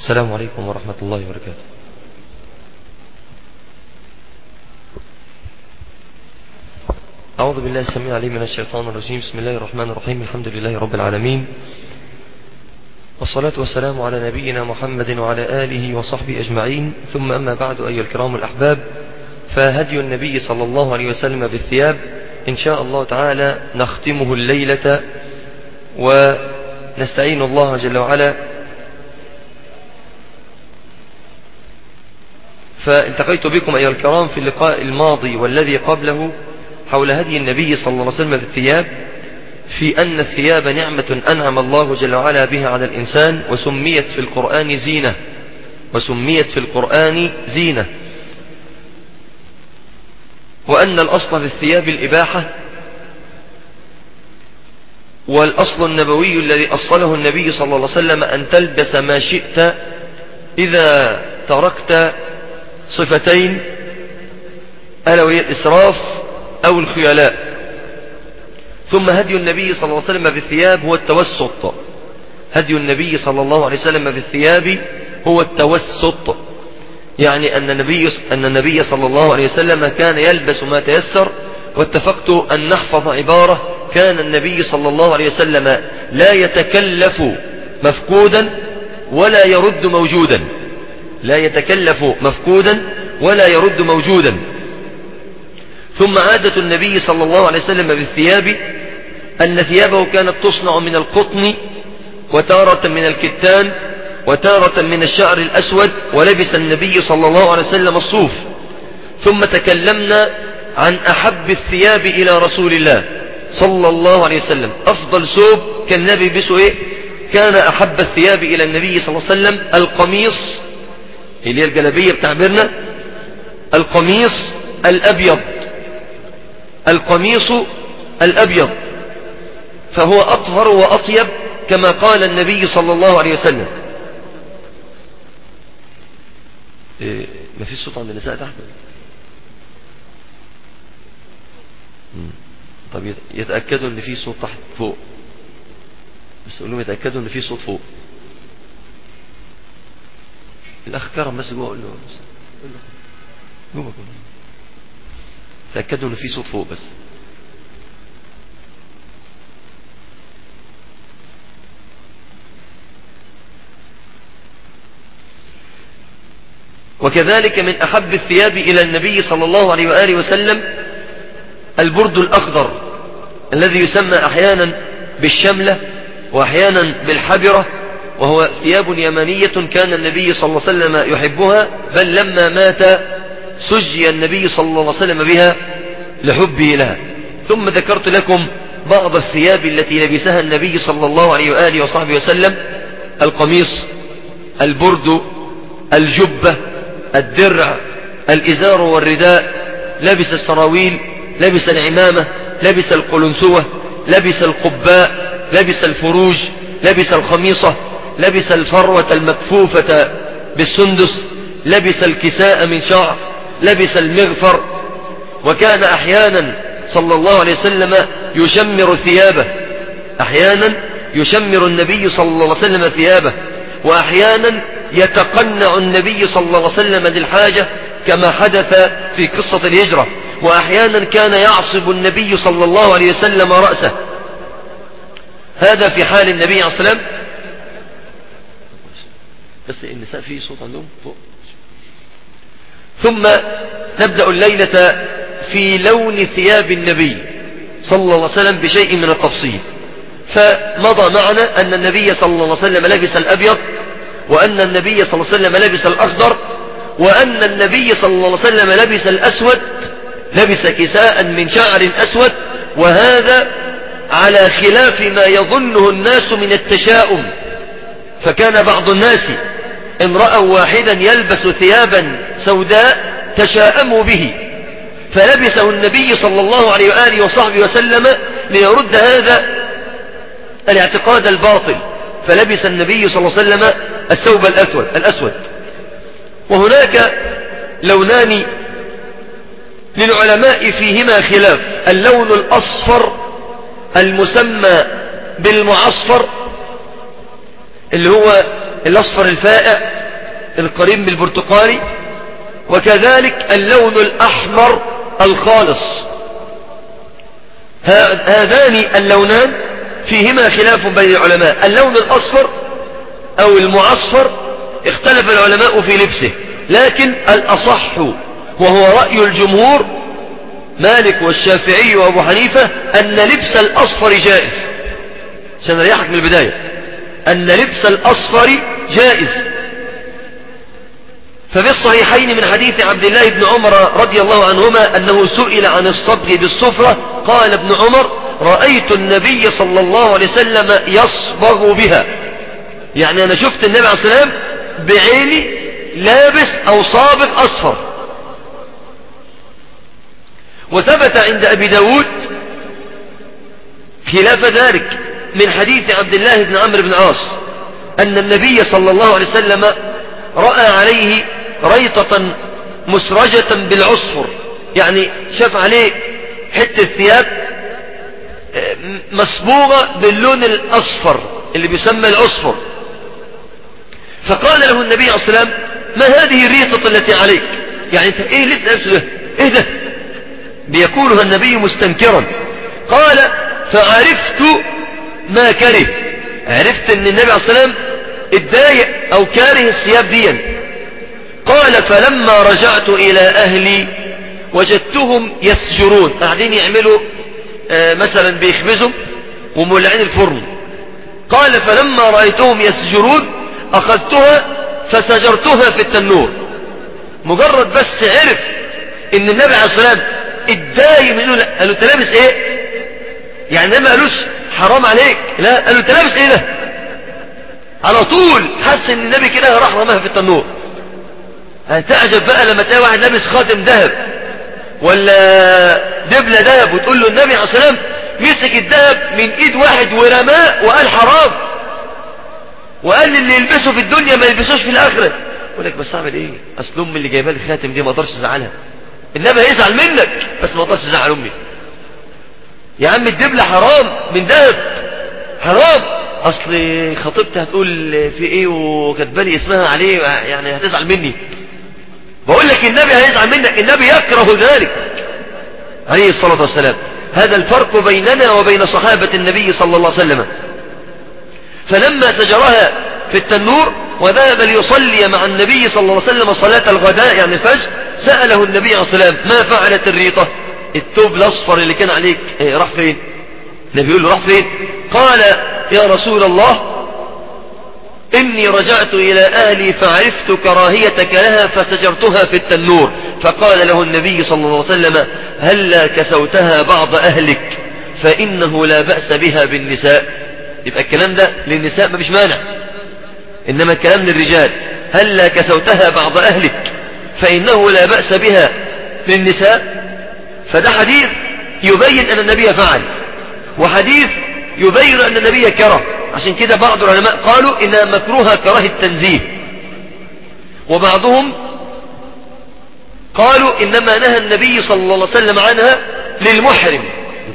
السلام عليكم ورحمة الله وبركاته أعوذ بالله السميع العليم من الشيطان الرجيم بسم الله الرحمن الرحيم الحمد لله رب العالمين والصلاة والسلام على نبينا محمد وعلى آله وصحبه أجمعين ثم أما بعد أيها الكرام الأحباب فهدي النبي صلى الله عليه وسلم بالثياب إن شاء الله تعالى نختمه الليلة ونستعين الله جل وعلا فالتقيت بكم أيها الكرام في اللقاء الماضي والذي قبله حول هدي النبي صلى الله عليه وسلم في الثياب في أن الثياب نعمة أنعم الله جل وعلا بها على الإنسان وسميت في القرآن زينة وسميت في القرآن زينة وأن الأصل في الثياب الإباحة والأصل النبوي الذي أصله النبي صلى الله عليه وسلم أن تلبس ما شئت إذا تركت صفتين ألا وهي الإسراف أو الخيلاء ثم هدي النبي صلى الله عليه وسلم في الثياب هو التوسط هدي النبي صلى الله عليه وسلم في الثياب هو التوسط يعني أن النبي, أن النبي صلى الله عليه وسلم كان يلبس ما تيسر واتفقت أن نحفظ عبارة كان النبي صلى الله عليه وسلم لا يتكلف مفقودا ولا يرد موجودا لا يتكلف مفقودا ولا يرد موجودا ثم عادة النبي صلى الله عليه وسلم بالثياب أن ثيابه كانت تصنع من القطن وتارة من الكتان وتارة من الشعر الأسود ولبس النبي صلى الله عليه وسلم الصوف ثم تكلمنا عن أحب الثياب إلى رسول الله صلى الله عليه وسلم أفضل ثوب كان النبي بسه إيه كان أحب الثياب إلى النبي صلى الله عليه وسلم القميص اللي هي الجلبية بتعبيرنا القميص الأبيض القميص الأبيض فهو أطهر وأطيب كما قال النبي صلى الله عليه وسلم إيه ما فيش صوت عند النساء تحت طب يتأكدوا ان في صوت تحت فوق بس قول لهم يتأكدوا ان في صوت فوق الأخ كرم بس جوه قول له بس جوه جوه تأكدوا ان في صوت فوق بس وكذلك من أحب الثياب إلى النبي صلى الله عليه وآله وسلم البرد الأخضر الذي يسمى أحيانا بالشملة وأحيانا بالحبرة وهو ثياب يمانية كان النبي صلى الله عليه وسلم يحبها بل لما مات سجي النبي صلى الله عليه وسلم بها لحبه لها ثم ذكرت لكم بعض الثياب التي لبسها النبي صلى الله عليه وآله وصحبه وسلم القميص البرد الجبة الدرع الإزار والرداء لبس السراويل لبس العمامة لبس القلنسوة لبس القباء لبس الفروج لبس الخميصة لبس الفروة المكفوفة بالسندس لبس الكساء من شعر لبس المغفر وكان أحيانا صلى الله عليه وسلم يشمر ثيابه أحيانا يشمر النبي صلى الله عليه وسلم ثيابه وأحيانا يتقنع النبي صلى الله عليه وسلم للحاجة كما حدث في قصة الهجرة وأحيانا كان يعصب النبي صلى الله عليه وسلم رأسه هذا في حال النبي عليه الصلاة والسلام بس النساء فيه صوت عندهم فوق ثم نبدأ الليلة في لون ثياب النبي صلى الله عليه وسلم بشيء من التفصيل فمضى معنا أن النبي صلى الله عليه وسلم لبس الأبيض وأن النبي صلى الله عليه وسلم لبس الأخضر وأن النبي صلى الله عليه وسلم لبس الأسود لبس كساء من شعر أسود وهذا على خلاف ما يظنه الناس من التشاؤم فكان بعض الناس إن رأوا واحدا يلبس ثيابا سوداء تشاءموا به فلبسه النبي صلى الله عليه وآله وصحبه وسلم ليرد هذا الاعتقاد الباطل فلبس النبي صلى الله عليه وسلم الثوب الأسود, الأسود وهناك لونان للعلماء فيهما خلاف اللون الأصفر المسمى بالمعصفر اللي هو الأصفر الفائع القريب بالبرتقالي وكذلك اللون الأحمر الخالص هذان اللونان فيهما خلاف بين العلماء اللون الأصفر أو المعصفر اختلف العلماء في لبسه لكن الأصح وهو رأي الجمهور مالك والشافعي وأبو حنيفة أن لبس الأصفر جائز عشان نريحك من البداية أن لبس الأصفر جائز ففي الصحيحين من حديث عبد الله بن عمر رضي الله عنهما أنه سئل عن الصبغ بالصفرة قال ابن عمر رأيت النبي صلى الله عليه وسلم يصبغ بها يعني أنا شفت النبي عليه الصلاة والسلام بعيني لابس أو صابغ أصفر وثبت عند أبي داود خلاف ذلك من حديث عبد الله بن عمرو بن عاص أن النبي صلى الله عليه وسلم رأى عليه ريطة مسرجة بالعصفر يعني شاف عليه حتة ثياب آه، مصبوغة باللون الأصفر اللي بيسمى العصفر فقال له النبي عليه الصلاة والسلام ما هذه الريطة التي عليك يعني انت ايه اللي نفسه ده ايه ده بيقولها النبي مستنكرا قال فعرفت ما كره عرفت ان النبي عليه الصلاة والسلام اتضايق او كاره الثياب دي قال فلما رجعت الى اهلي وجدتهم يسجرون قاعدين يعملوا آه مثلا بيخبزوا ومولعين الفرن قال فلما رأيتهم يسجرون أخذتها فسجرتها في التنور مجرد بس عرف ان النبي عليه الصلاة والسلام اتضايق منه قال له انت لابس ايه يعني ما قالوش حرام عليك لا قال له انت لابس ايه ده على طول حس ان النبي كده راح رماها في التنور هتعجب بقى لما تلاقي واحد لابس خاتم ذهب ولا دبلة ذهب وتقول له النبي عليه الصلاة والسلام مسك الذهب من ايد واحد ورماه وقال حرام وقال اللي يلبسه في الدنيا ما يلبسوش في الاخره يقول لك بس اعمل ايه اصل امي اللي جايبه لي الخاتم دي ما اقدرش ازعلها النبي هيزعل منك بس ما اقدرش ازعل امي يا عم الدبلة حرام من ذهب حرام اصل خطيبتي هتقول في ايه وكاتبالي اسمها عليه يعني هتزعل مني بقول لك النبي هيزعل منك النبي يكره ذلك عليه الصلاة والسلام هذا الفرق بيننا وبين صحابة النبي صلى الله عليه وسلم فلما سجرها في التنور وذهب ليصلي مع النبي صلى الله عليه وسلم صلاة الغداء يعني الفجر سأله النبي عليه الصلاة والسلام ما فعلت الريطة التوب الأصفر اللي كان عليك إيه راح فين النبي يقول له راح فين قال يا رسول الله إني رجعت إلى أهلي فعرفت كراهيتك لها فسجرتها في التنور فقال له النبي صلى الله عليه وسلم هلا كسوتها بعض أهلك فإنه لا بأس بها بالنساء يبقى الكلام ده للنساء ما فيش مانع إنما الكلام للرجال هلا كسوتها بعض أهلك فإنه لا بأس بها للنساء فده حديث يبين أن النبي فعل وحديث يبين أن النبي كره عشان كده بعض العلماء قالوا إنها مكروهة كراهة التنزيه وبعضهم قالوا إنما نهى النبي صلى الله عليه وسلم عنها للمحرم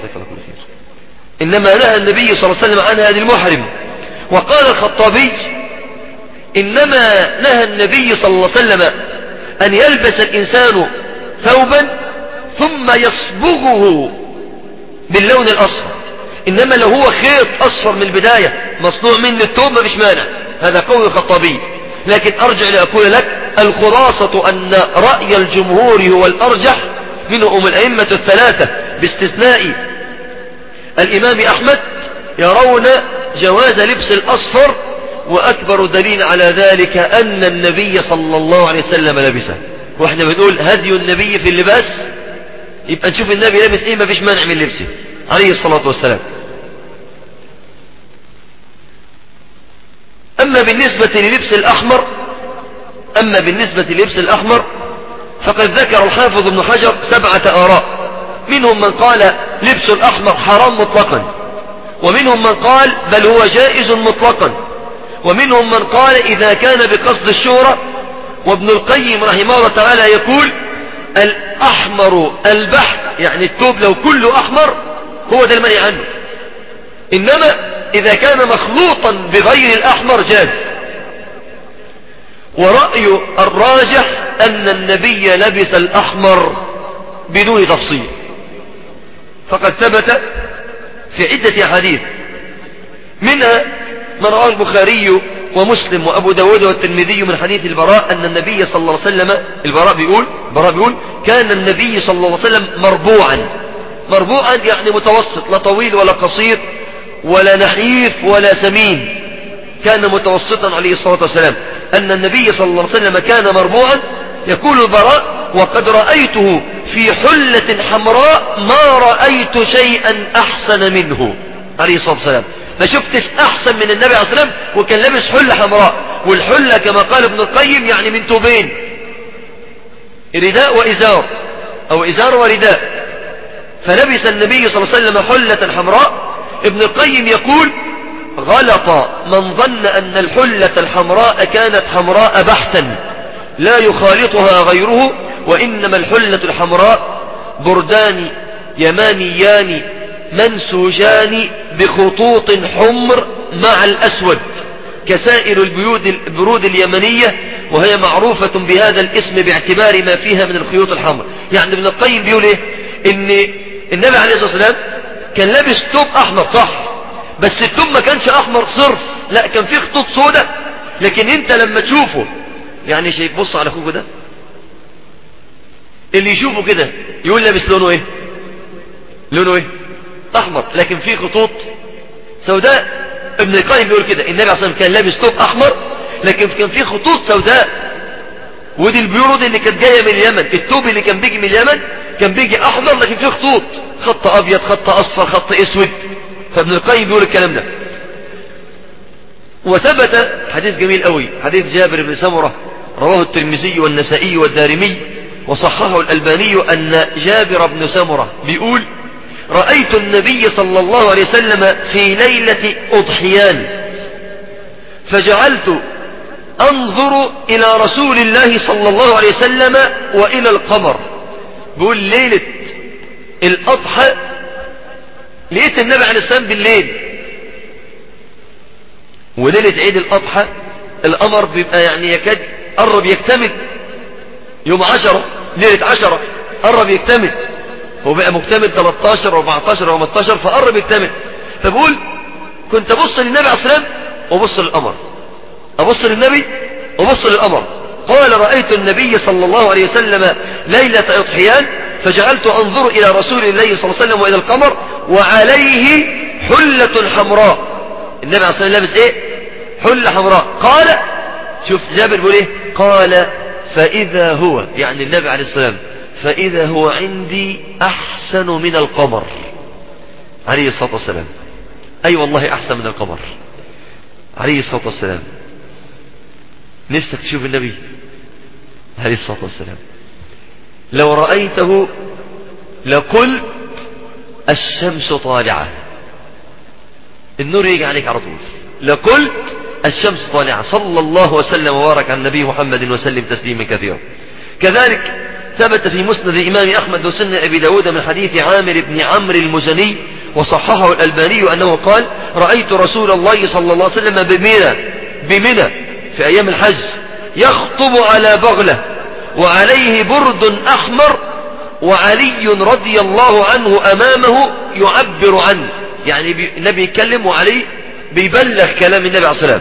إنما نهى النبي صلى الله عليه وسلم عنها للمحرم وقال الخطابي إنما نهى النبي صلى الله عليه وسلم أن يلبس الإنسان ثوبا ثم يصبغه باللون الأصفر إنما لو هو خيط أصفر من البداية مصنوع من التوب ما فيش مانع هذا قول الخطابي لكن أرجع لأقول لك الخلاصة أن رأي الجمهور هو الأرجح منهم الأئمة الثلاثة باستثناء الإمام أحمد يرون جواز لبس الأصفر وأكبر دليل على ذلك أن النبي صلى الله عليه وسلم لبسه واحنا بنقول هدي النبي في اللباس يبقى نشوف النبي لابس ايه ما فيش مانع من لبسه عليه الصلاة والسلام أما بالنسبة للبس الأحمر أما بالنسبة للبس الأحمر فقد ذكر الحافظ ابن حجر سبعة آراء منهم من قال لبس الأحمر حرام مطلقا ومنهم من قال بل هو جائز مطلقا ومنهم من قال إذا كان بقصد الشهرة وابن القيم رحمه الله تعالى يقول الأحمر البحث يعني التوب لو كله أحمر هو ده المنع عنه إنما إذا كان مخلوطا بغير الأحمر جاز ورأي الراجح أن النبي لبس الأحمر بدون تفصيل فقد ثبت في عدة حديث منها ما رواه البخاري ومسلم وأبو داود والترمذي من حديث البراء أن النبي صلى الله عليه وسلم البراء بيقول البراء بيقول كان النبي صلى الله عليه وسلم مربوعا مربوعا يعني متوسط لا طويل ولا قصير ولا نحيف ولا سمين كان متوسطا عليه الصلاة والسلام أن النبي صلى الله عليه وسلم كان مربوعا يقول البراء وقد رأيته في حلة حمراء ما رأيت شيئا أحسن منه عليه الصلاة والسلام ما شفتش أحسن من النبي عليه الصلاة والسلام وكان لابس حلة حمراء والحلة كما قال ابن القيم يعني من توبين رداء وإزار أو إزار ورداء فلبس النبي صلى الله عليه وسلم حلة حمراء ابن القيم يقول غلط من ظن أن الحلة الحمراء كانت حمراء بحتا لا يخالطها غيره وإنما الحلة الحمراء بردان يمانيان منسوجان بخطوط حمر مع الأسود كسائر البيود البرود اليمنية وهي معروفة بهذا الاسم باعتبار ما فيها من الخيوط الحمر يعني ابن القيم بيقول ايه ان النبي عليه الصلاة والسلام كان لابس توب احمر صح بس التوب ما كانش احمر صرف لا كان فيه خطوط سودة لكن انت لما تشوفه يعني شايف بص على اخوك ده اللي يشوفه كده يقول لابس لونه ايه لونه ايه احمر لكن فيه خطوط سوداء ابن القيم بيقول كده النبي عليه الصلاه والسلام كان لابس توب احمر لكن كان فيه خطوط سوداء ودي البيورود اللي كانت جايه من اليمن التوب اللي كان بيجي من اليمن كان بيجي احمر لكن فيه خطوط خط ابيض خط اصفر خط اسود فابن القيم بيقول الكلام ده وثبت حديث جميل قوي حديث جابر بن سمرة رواه الترمذي والنسائي والدارمي وصححه الألباني أن جابر بن سمرة بيقول رأيت النبي صلى الله عليه وسلم في ليلة أضحيان فجعلت أنظر إلى رسول الله صلى الله عليه وسلم وإلى القمر بيقول ليلة الأضحى لقيت النبي عليه السلام بالليل وليلة عيد الأضحى القمر بيبقى يعني يكاد قرب يكتمل يوم عشرة ليلة عشرة قرب يكتمل هو بقى مكتمل 13 14 15 فقرب يكتمل فبقول كنت ابص للنبي عليه الصلاه والسلام وابص للقمر ابص للنبي وابص للقمر قال رايت النبي صلى الله عليه وسلم ليله اضحيان فجعلت انظر الى رسول الله صلى الله عليه وسلم والى القمر وعليه حله حمراء النبي عليه الصلاه والسلام لابس ايه حله حمراء قال شوف جابر بيقول ايه قال فاذا هو يعني النبي عليه الصلاه والسلام فإذا هو عندي أحسن من القمر عليه الصلاة والسلام أي أيوة والله أحسن من القمر عليه الصلاة والسلام نفسك تشوف النبي عليه الصلاة والسلام لو رأيته لقلت الشمس طالعة النور يجي عليك على طول لقلت الشمس طالعة صلى الله وسلم وبارك على النبي محمد وسلم تسليما كثيرا كذلك ثبت في مسند الإمام أحمد وسنن أبي داود من حديث عامر بن عمرو المزني وصححه الألباني أنه قال رأيت رسول الله صلى الله عليه وسلم بمنى بمنى في أيام الحج يخطب على بغلة وعليه برد أحمر وعلي رضي الله عنه أمامه يعبر عنه يعني النبي يتكلم وعلي بيبلغ كلام النبي عليه الصلاة والسلام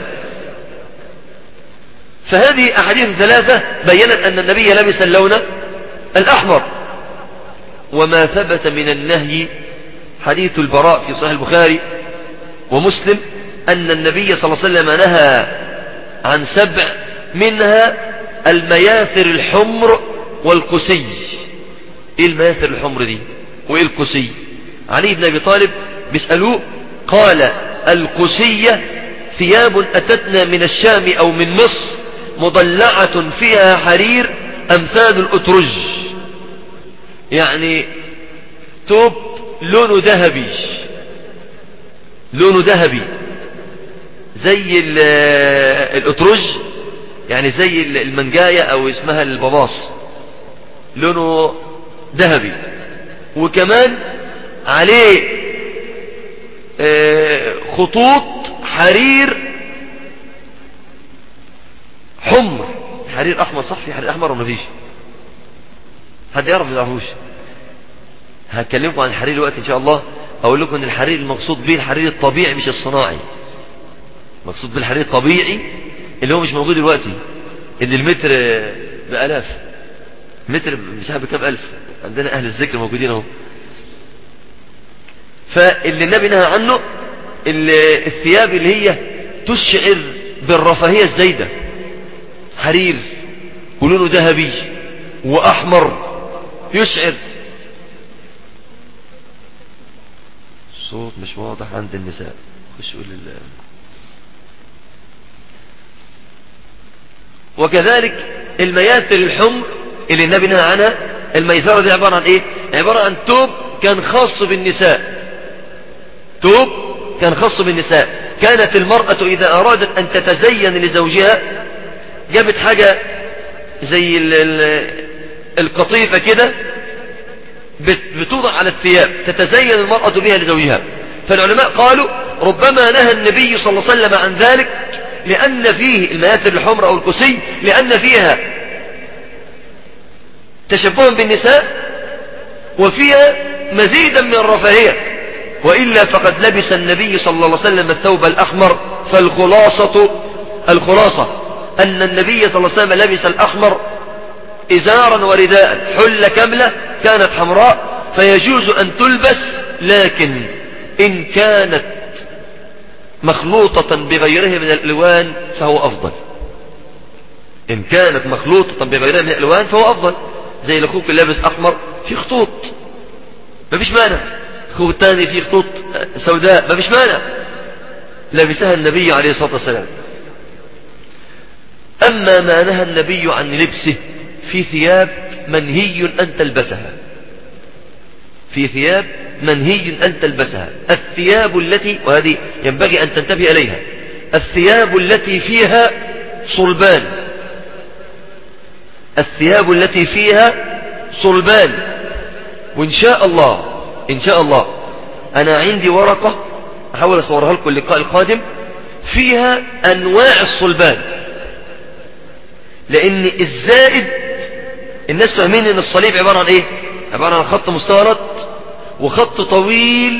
فهذه أحاديث ثلاثة بينت أن النبي لبس اللون الأحمر وما ثبت من النهي حديث البراء في صحيح البخاري ومسلم أن النبي صلى الله عليه وسلم نهى عن سبع منها المياثر الحمر والكسي ايه المياثر الحمر دي وايه الكسي علي بن ابي طالب بيسألوه قال الكسية ثياب أتتنا من الشام أو من مصر مضلعة فيها حرير أمثال الأترج يعني توب لونه ذهبي لونه ذهبي زي الأترج يعني زي المنجاية أو اسمها البباص لونه ذهبي وكمان عليه خطوط حرير حمر حرير أحمر صح في حرير أحمر ولا مفيش حد يعرف ما يعرفوش هكلمكم عن الحرير دلوقتي إن شاء الله أقول لكم إن الحرير المقصود به الحرير الطبيعي مش الصناعي مقصود بالحرير الطبيعي اللي هو مش موجود دلوقتي إن المتر بألاف متر مش عارف بكام ألف عندنا أهل الذكر موجودين أهو فاللي النبي نهى عنه الثياب اللي هي تشعر بالرفاهية الزايدة حرير ولونه ذهبي وأحمر يشعر الصوت مش واضح عند النساء خش قول الله وكذلك المياتر الحمر اللي النبي نهى عنها الميثرة دي عبارة عن ايه عبارة عن توب كان خاص بالنساء توب كان خاص بالنساء كانت المرأة إذا أرادت أن تتزين لزوجها جابت حاجة زي ال ال القطيفة كده بتوضع على الثياب تتزين المرأة بها لزوجها فالعلماء قالوا ربما نهى النبي صلى الله عليه وسلم عن ذلك لأن فيه المياثر الحمر أو الكسي لأن فيها تشبها بالنساء وفيها مزيدا من الرفاهية وإلا فقد لبس النبي صلى الله عليه وسلم الثوب الأحمر فالخلاصة الخلاصة أن النبي صلى الله عليه وسلم لبس الأحمر إزارا ورداء حلة كاملة كانت حمراء فيجوز أن تلبس لكن إن كانت مخلوطة بغيرها من الألوان فهو أفضل إن كانت مخلوطة بغيرها من الألوان فهو أفضل زي الأخوك لابس أحمر في خطوط ما فيش مانع الأخوك الثاني في خطوط سوداء ما فيش مانع لبسها النبي عليه الصلاة والسلام أما ما نهى النبي عن لبسه في ثياب منهي أن تلبسها في ثياب منهي أن تلبسها الثياب التي وهذه ينبغي أن تنتبه إليها الثياب التي فيها صلبان الثياب التي فيها صلبان وإن شاء الله إن شاء الله أنا عندي ورقة أحاول أصورها لكم اللقاء القادم فيها أنواع الصلبان لأن الزائد الناس فاهمين أن الصليب عبارة عن إيه عبارة عن خط مستورد وخط طويل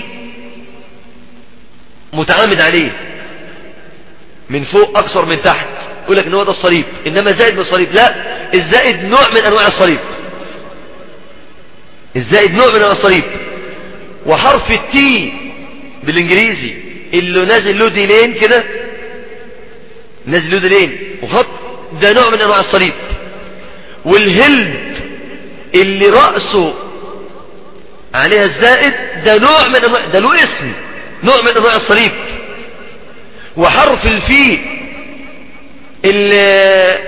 متعامد عليه من فوق أقصر من تحت يقول لك ان هو ده الصليب انما زائد من الصليب لا الزائد نوع من انواع الصليب الزائد نوع من انواع الصليب وحرف التي بالانجليزي اللي نازل له ديلين كده نازل له ديلين وخط ده نوع من انواع الصليب والهلب اللي رأسه عليها الزائد ده نوع من انواع ده له اسم نوع من انواع الصليب وحرف الفي اللي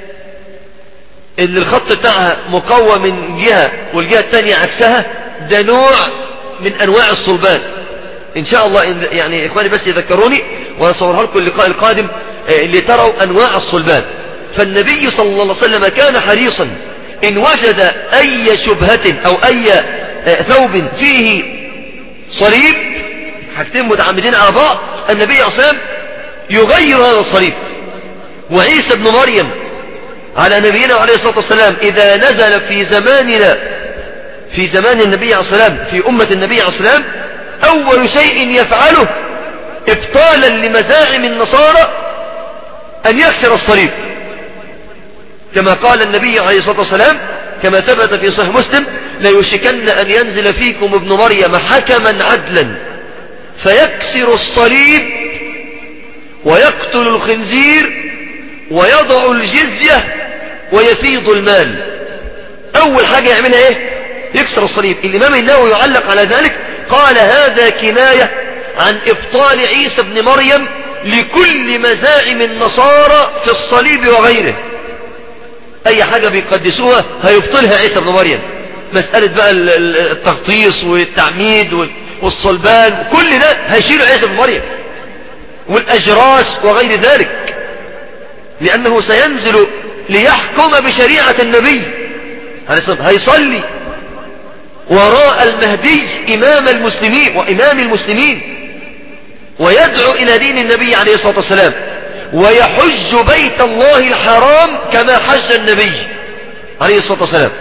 اللي الخط بتاعها مقوى من جهة والجهة الثانية عكسها ده نوع من أنواع الصلبان إن شاء الله يعني إخواني بس يذكروني وأصورها لكم اللقاء القادم اللي تروا أنواع الصلبان فالنبي صلى الله عليه وسلم كان حريصا إن وجد أي شبهة أو أي ثوب فيه صليب حاجتين متعمدين على بعض النبي صلى الله عليه وسلم يغير هذا الصليب وعيسى ابن مريم على نبينا عليه الصلاة والسلام إذا نزل في زماننا في زمان النبي عليه الصلاة والسلام في أمة النبي عليه الصلاة والسلام أول شيء يفعله إبطالا لمزاعم النصارى أن يكسر الصليب كما قال النبي عليه الصلاة والسلام كما ثبت في صحيح مسلم ليوشكن أن ينزل فيكم ابن مريم حكما عدلا فيكسر الصليب ويقتل الخنزير ويضع الجزية ويفيض المال أول حاجة يعملها إيه يكسر الصليب الإمام النووي يعلق على ذلك قال هذا كناية عن إبطال عيسى بن مريم لكل مزاعم النصارى في الصليب وغيره أي حاجة بيقدسوها هيبطلها عيسى بن مريم مسألة بقى التغطيس والتعميد والصلبان كل ده هيشيله عيسى بن مريم والأجراس وغير ذلك لأنه سينزل ليحكم بشريعة النبي هيصلي وراء المهدي إمام المسلمين وإمام المسلمين ويدعو إلى دين النبي عليه الصلاة والسلام ويحج بيت الله الحرام كما حج النبي عليه الصلاة والسلام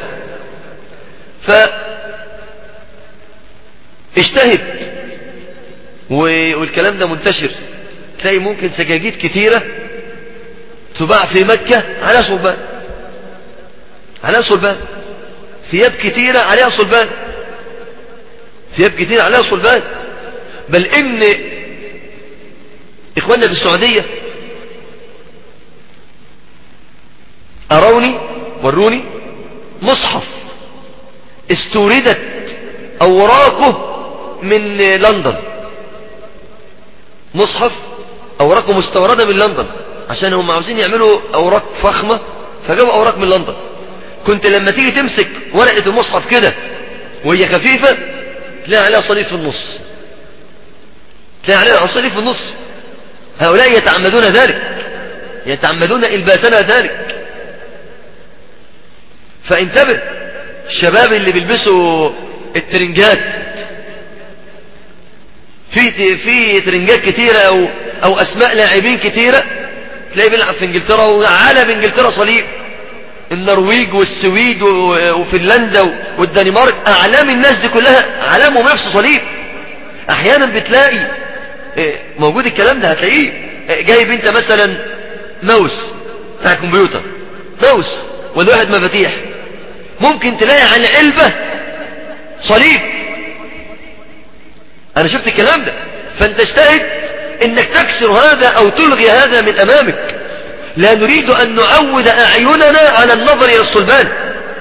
فاجتهد والكلام ده منتشر تلاقي ممكن سجاجيد كتيرة تباع في مكة على صلبان على صلبان ثياب كتيرة عليها صلبان ثياب كتيرة عليها صلبان بل إن إخواننا في السعودية أروني وروني مصحف استوردت أوراقه من لندن مصحف أوراقه مستوردة من لندن عشان هم عاوزين يعملوا أوراق فخمة فجابوا أوراق من لندن كنت لما تيجي تمسك ورقة المصحف كده وهي خفيفة تلاقي عليها صليب في النص تلاقي عليها صليب في النص هؤلاء يتعمدون ذلك يتعمدون إلباسنا ذلك فانتبه الشباب اللي بيلبسوا الترنجات في في ترنجات كتيرة أو أو أسماء لاعبين كتيرة تلاقيه بيلعب في إنجلترا وعلى بإنجلترا صليب النرويج والسويد وفنلندا والدنمارك أعلام الناس دي كلها علامهم نفس صليب أحيانا بتلاقي موجود الكلام ده هتلاقيه جايب انت مثلا ماوس بتاع الكمبيوتر ماوس ولا واحد مفاتيح ممكن تلاقي على علبة صليب انا شفت الكلام ده فانت اجتهد انك تكسر هذا او تلغي هذا من امامك لا نريد ان نعود اعيننا على النظر الى الصلبان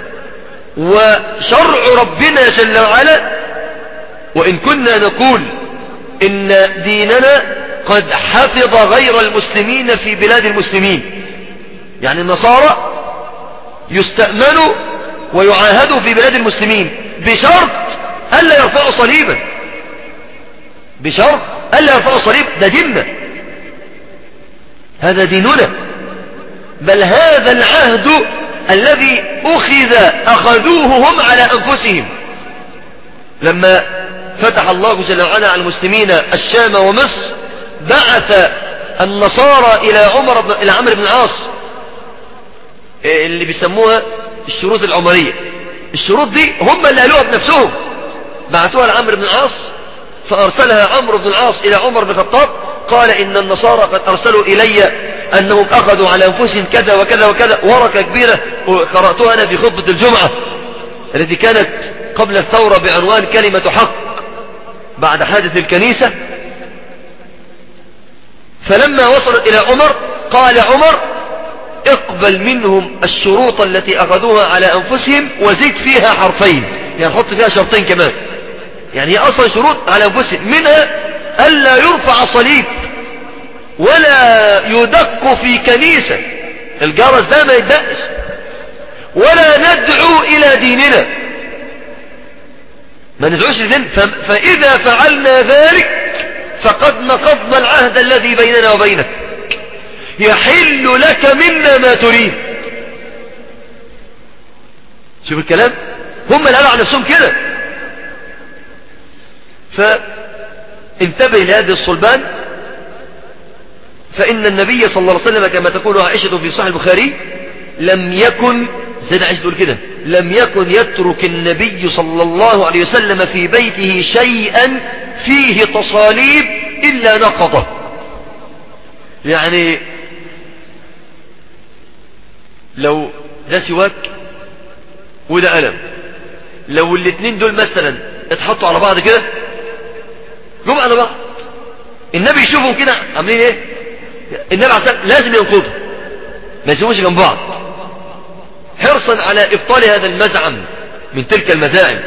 وشرع ربنا جل وعلا وان كنا نقول ان ديننا قد حفظ غير المسلمين في بلاد المسلمين يعني النصارى يستأمنوا ويعاهدوا في بلاد المسلمين بشرط ألا يرفعوا صليبا بشرط ألا يرفعوا صليب ده ديننا هذا ديننا بل هذا العهد الذي أخذ أخذوه هم على أنفسهم لما فتح الله جل وعلا على المسلمين الشام ومصر بعث النصارى إلى عمر بن إلى عمرو بن العاص اللي بيسموها الشروط العمرية الشروط دي هم اللي قالوها بنفسهم بعثوها لعمرو بن العاص فأرسلها عمرو بن العاص إلى عمر بن الخطاب قال إن النصارى قد أرسلوا إلي أنهم أخذوا على أنفسهم كذا وكذا وكذا ورقة كبيرة وقرأتها أنا في خطبة الجمعة التي كانت قبل الثورة بعنوان كلمة حق بعد حادث الكنيسة فلما وصلت إلى عمر قال عمر اقبل منهم الشروط التي أخذوها على أنفسهم وزد فيها حرفين يعني حط فيها شرطين كمان يعني هي أصلا شروط على أنفسهم منها ألا يرفع صليب ولا يدق في كنيسة الجرس ده ما يدقش ولا ندعو إلى ديننا ما ندعوش لدين فإذا فعلنا ذلك فقد نقضنا العهد الذي بيننا وبينك يحل لك منا ما تريد شوف الكلام هم اللي قالوا عن نفسهم كده فانتبه لهذه الصلبان فإن النبي صلى الله عليه وسلم كما تقول عائشة في صحيح البخاري لم يكن سيدة عائشة تقول كده لم يكن يترك النبي صلى الله عليه وسلم في بيته شيئا فيه تصاليب إلا نقضه يعني لو ده سواك وده قلم لو الاثنين دول مثلا اتحطوا على بعض كده جم على بعض النبي يشوفهم كده عاملين ايه النبي عليه الصلاه لازم ينقضوا ما يسيبوش جنب بعض حرصا على ابطال هذا المزعم من تلك المزاعم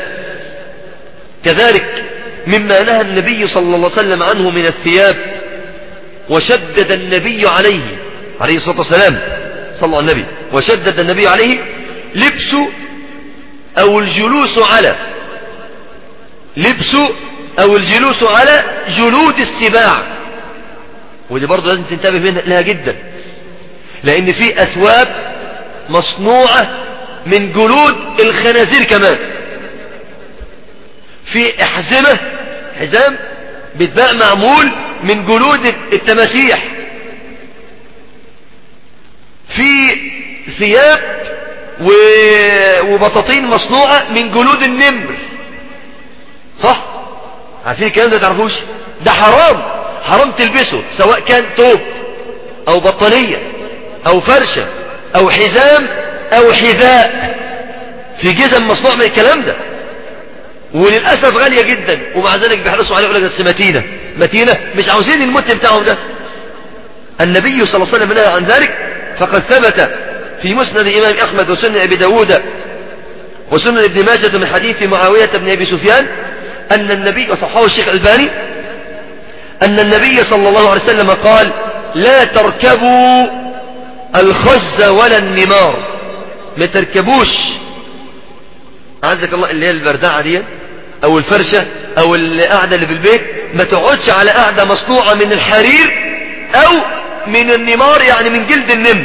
كذلك مما نهى النبي صلى الله عليه وسلم عنه من الثياب وشدد النبي عليه عليه الصلاه والسلام صلى على النبي وشدد النبي عليه لبس أو الجلوس على لبس أو الجلوس على جلود السباع ودي برضه لازم تنتبه منها لها جدا لأن في أثواب مصنوعة من جلود الخنازير كمان في أحزمة حزام بيتباع معمول من جلود التماسيح في ثياب و... وبطاطين مصنوعة من جلود النمر صح عارفين الكلام ده تعرفوش ده حرام حرام تلبسه سواء كان توب او بطانية او فرشة او حزام او حذاء في جزم مصنوع من الكلام ده وللأسف غالية جدا ومع ذلك بيحرصوا عليه يقول لك متينة متينة مش عاوزين المت بتاعهم ده النبي صلى الله عليه وسلم نهى عن ذلك فقد ثبت في مسند الإمام أحمد وسنن أبي داود وسنن ابن ماجة من حديث معاوية بن أبي سفيان أن النبي وصححه الشيخ الباني أن النبي صلى الله عليه وسلم قال لا تركبوا الخز ولا النمار ما تركبوش عزك الله اللي هي البردعة دي او الفرشة او القعدة اللي في البيت ما تقعدش على قعدة مصنوعة من الحرير او من النمار يعني من جلد النمر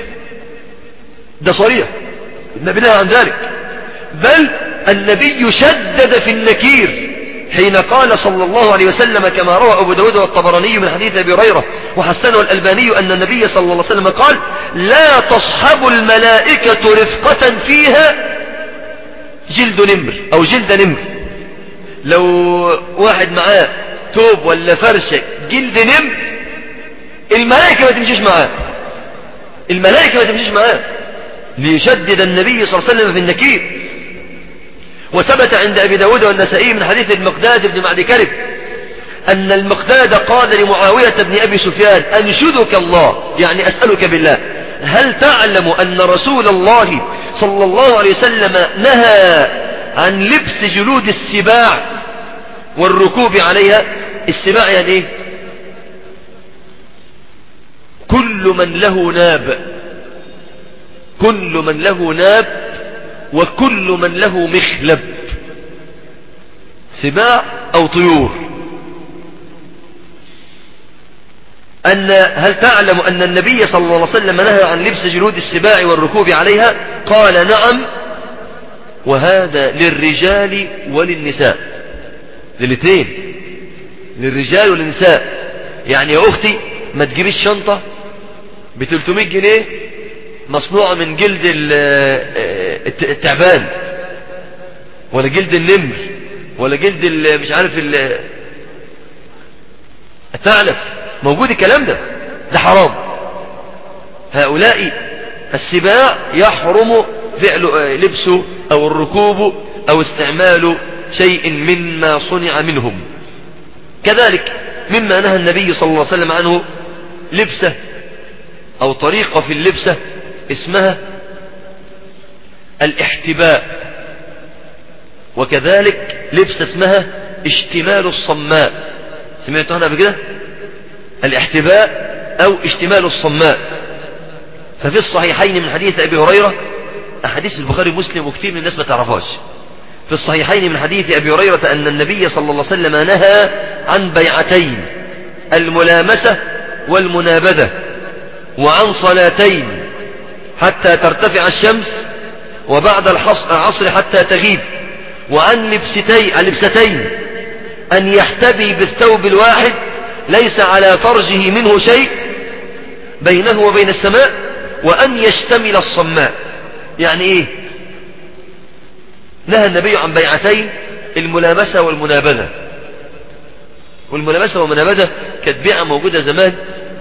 ده صريح النبي نهى عن ذلك بل النبي شدد في النكير حين قال صلى الله عليه وسلم كما روى أبو داود والطبراني من حديث أبي هريرة وحسنه الألباني أن النبي صلى الله عليه وسلم قال لا تصحب الملائكة رفقة فيها جلد نمر أو جلد نمر لو واحد معاه توب ولا فرشة جلد نمر الملائكة ما تمشيش معاه الملائكة ما تمشيش معاه ليشدد النبي صلى الله عليه وسلم في النكير وثبت عند أبي داود والنسائي من حديث المقداد بن معد كرب أن المقداد قال لمعاوية بن أبي سفيان أنشدك الله يعني أسألك بالله هل تعلم أن رسول الله صلى الله عليه وسلم نهى عن لبس جلود السباع والركوب عليها السباع يعني ايه كل من له ناب كل من له ناب وكل من له مخلب سباع أو طيور أن هل تعلم أن النبي صلى الله عليه وسلم نهى عن لبس جلود السباع والركوب عليها قال نعم وهذا للرجال وللنساء للاثنين للرجال وللنساء يعني يا أختي ما تجيبيش شنطة ب 300 جنيه مصنوعة من جلد التعبان ولا جلد النمر ولا جلد مش عارف الثعلب موجود الكلام ده ده حرام هؤلاء السباع يحرم فعل لبسه أو الركوب أو استعمال شيء مما صنع منهم كذلك مما نهى النبي صلى الله عليه وسلم عنه لبسه أو طريقة في اللبسة اسمها الاحتباء وكذلك لبسة اسمها اشتمال الصماء سمعتوا عنها بكده الاحتباء أو اشتمال الصماء ففي الصحيحين من حديث أبي هريرة أحاديث البخاري ومسلم وكثير من الناس ما تعرفهاش في الصحيحين من حديث أبي هريرة أن النبي صلى الله عليه وسلم نهى عن بيعتين الملامسة والمنابذة وعن صلاتين حتى ترتفع الشمس وبعد العصر حتى تغيب وعن لبستي لبستين أن يحتبي بالثوب الواحد ليس على فرجه منه شيء بينه وبين السماء وأن يشتمل الصماء يعني إيه نهى النبي عن بيعتين الملامسة والمنابذة والملامسة والمنابذة كانت بيعة موجودة زمان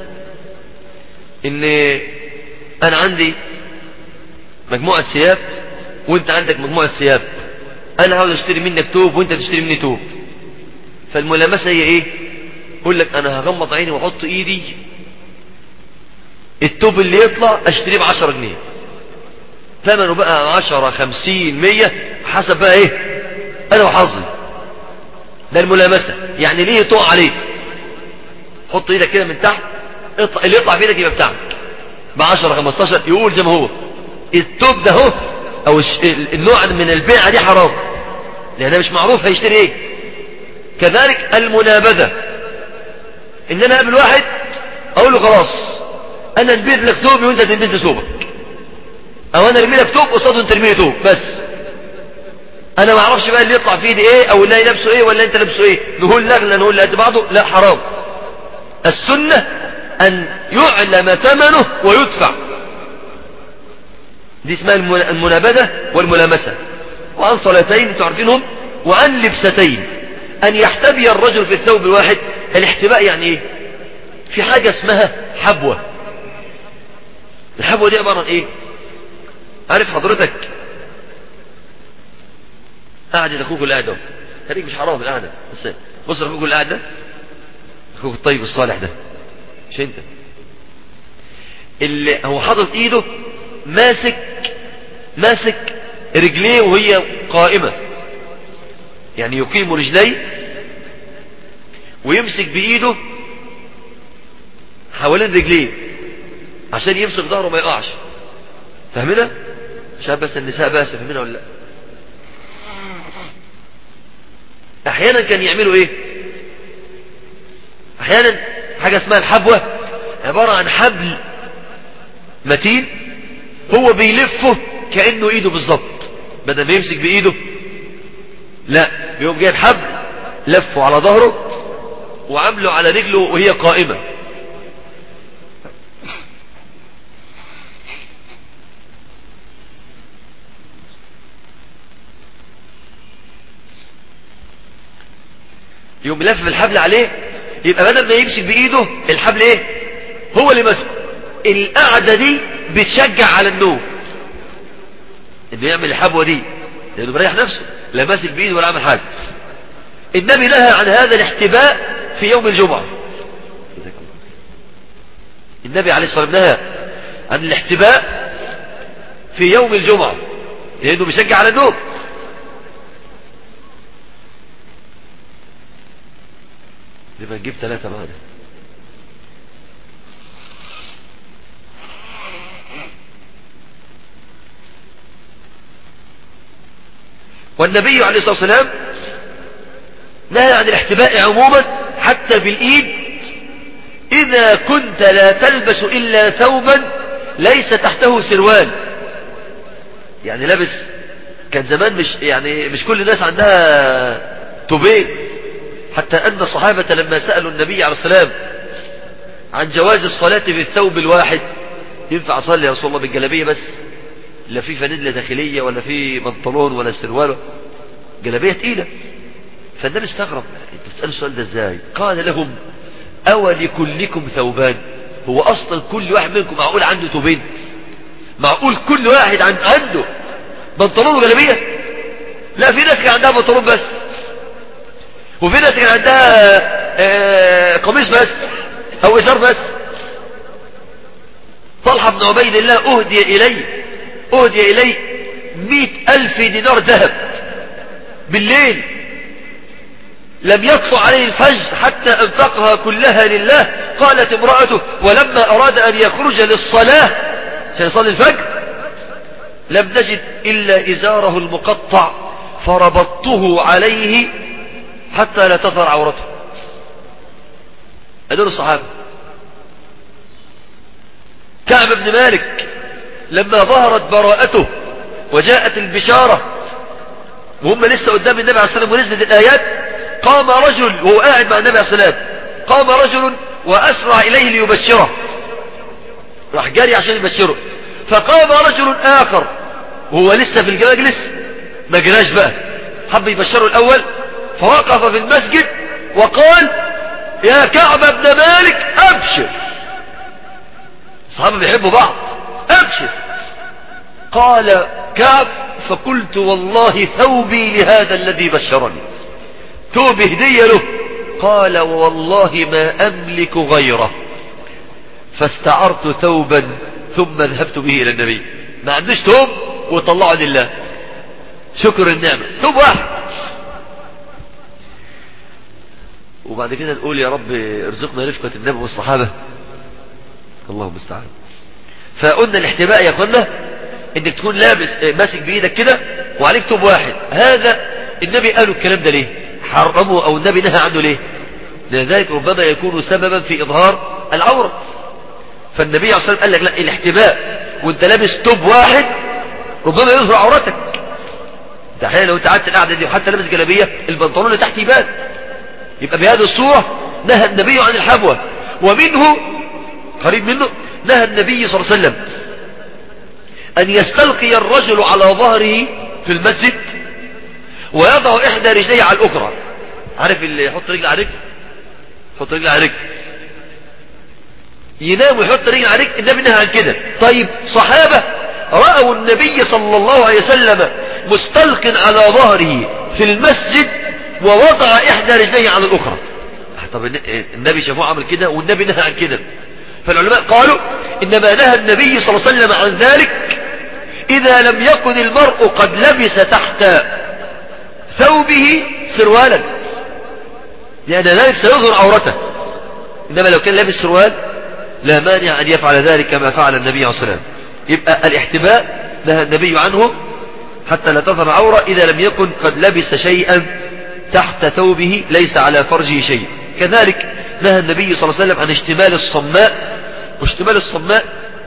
إن أنا عندي مجموعة ثياب وأنت عندك مجموعة ثياب أنا عاوز أشتري منك توب وأنت تشتري مني توب فالملامسة هي إيه يقول لك أنا هغمض عيني وأحط إيدي التوب اللي يطلع أشتريه بعشرة جنيه ثمنه بقى عشرة خمسين مية حسب بقى إيه أنا وحظي ده الملامسة يعني ليه يطوع عليك حط إيدك كده من تحت اطلع اللي يطلع في إيدك يبقى بتاعك ب 10 15 يقول زي ما هو التوب ده هو او النوع من البيعه دي حرام لان مش معروف هيشتري ايه كذلك المنابذه ان انا اقابل واحد اقول له خلاص انا البس لك ثوبي وانت تلبس لي ثوبك او انا ارمي لك ثوب قصاده انت ترمي لي ثوب بس انا ما اعرفش بقى اللي يطلع في ايدي ايه او اللي لابسه ايه ولا انت لابسه ايه نقول نغلى نقول قد بعضه لا حرام السنه أن يعلم ثمنه ويدفع دي اسمها المنابدة والملامسة وعن صلاتين تعرفينهم وعن لبستين أن يحتبي الرجل في الثوب الواحد الاحتباء يعني ايه في حاجة اسمها حبوة الحبوة دي عبارة عن ايه عارف حضرتك قاعدة اخوك اللي قاعد خليك مش حرام القعدة بس بص اخوك اللي قاعد ده اخوك الطيب الصالح ده مش انت اللي هو حاطط ايده ماسك ماسك رجليه وهي قائمة يعني يقيم رجليه ويمسك بإيده حوالين رجليه عشان يمسك ظهره ما يقعش فاهمنا عشان بس النساء بس فاهمنا ولا لا احيانا كان يعملوا ايه احيانا حاجة اسمها الحبوة عبارة عن حبل متين هو بيلفه كأنه ايده بالظبط بدل ما يمسك بايده لا بيقوم جاي الحبل لفه على ظهره وعامله على رجله وهي قائمة يقوم لف الحبل عليه يبقى بدل ما يمسك بايده الحبل ايه هو اللي ماسكه القعدة دي بتشجع على النوم انه يعمل الحبوة دي لانه مريح نفسه لا ماسك بايده ولا عمل حاجة النبي نهى عن هذا الاحتباء في يوم الجمعة النبي عليه الصلاة والسلام نهى عن الاحتباء في يوم الجمعة لأنه بيشجع على النوم يبقى نجيب ثلاثة معنا والنبي عليه الصلاة والسلام نهى عن الاحتباء عموما حتى بالإيد إذا كنت لا تلبس إلا ثوبا ليس تحته سروال يعني لابس كان زمان مش يعني مش كل الناس عندها توبين حتى أن الصحابة لما سألوا النبي عليه السلام عن جواز الصلاة في الثوب الواحد ينفع أصلي يا رسول الله بالجلابية بس لا في فانيلا داخلية ولا في بنطلون ولا سروال جلابية تقيلة فالنبي استغرب انت بتسأل السؤال ده ازاي قال لهم أول كلكم ثوبان هو أصلا كل واحد منكم معقول عنده ثوبين معقول كل واحد عند عنده بنطلون وجلابية لا في ناس كان عندها بنطلون بس وفي ناس كان عندها آه قميص بس أو إزار بس طلحة بن عبيد الله أهدي إليه أهدي إليه مئة ألف دينار ذهب بالليل لم يقطع عليه الفجر حتى أنفقها كلها لله قالت امرأته ولما أراد أن يخرج للصلاة سيصلي الفجر لم نجد إلا إزاره المقطع فربطته عليه حتى لا تظهر عورته أدول الصحابة كعب بن مالك لما ظهرت براءته وجاءت البشارة وهم لسه قدام النبي عليه الصلاة والسلام ونزلت الآيات قام رجل وهو قاعد مع النبي عليه الصلاة والسلام قام رجل وأسرع إليه ليبشره راح جاري عشان يبشره فقام رجل آخر وهو لسه في المجلس ما جراش بقى حب يبشره الأول فوقف في المسجد وقال يا كعب بن مالك أبشر الصحابة بيحبوا بعض أبشر قال كعب فقلت والله ثوبي لهذا الذي بشرني ثوب هدية له قال والله ما أملك غيره فاستعرت ثوبا ثم ذهبت به إلى النبي ما عندوش ثوب وطلعه لله شكر النعمة ثوب واحد وبعد كده نقول يا رب ارزقنا رفقة النبي والصحابة الله المستعان فقلنا الاحتباء يا اخوانا انك تكون لابس ماسك بايدك كده وعليك توب واحد هذا النبي قالوا الكلام ده ليه حرمه او النبي نهى عنه ليه لذلك ربما يكون سببا في اظهار العورة فالنبي عليه الصلاة والسلام قال لك لا الاحتباء وانت لابس توب واحد ربما يظهر عورتك ده احيانا لو انت قعدت القعده دي وحتى لابس جلابيه البنطلون اللي تحت يبان يبقى بهذه الصورة نهى النبي عن الحبوة ومنه قريب منه نهى النبي صلى الله عليه وسلم أن يستلقي الرجل على ظهره في المسجد ويضع إحدى رجليه على الأخرى عارف اللي يحط رجل على رجل يحط رجل على رجل ينام ويحط رجل على رجل النبي نهى عن كده طيب صحابة رأوا النبي صلى الله عليه وسلم مستلق على ظهره في المسجد ووضع إحدى رجليه على الأخرى طب النبي شافوه عمل كده والنبي نهى عن كده فالعلماء قالوا إنما نهى النبي صلى الله عليه وسلم عن ذلك إذا لم يكن المرء قد لبس تحت ثوبه سروالا لأن ذلك سيظهر عورته إنما لو كان لابس سروال لا مانع أن يفعل ذلك كما فعل النبي عليه الصلاة والسلام يبقى الاحتباء نهى النبي عنه حتى لا تظهر عورة إذا لم يكن قد لبس شيئا تحت ثوبه ليس على فرجه شيء كذلك نهى النبي صلى الله عليه وسلم عن اشتمال الصماء واشتمال الصماء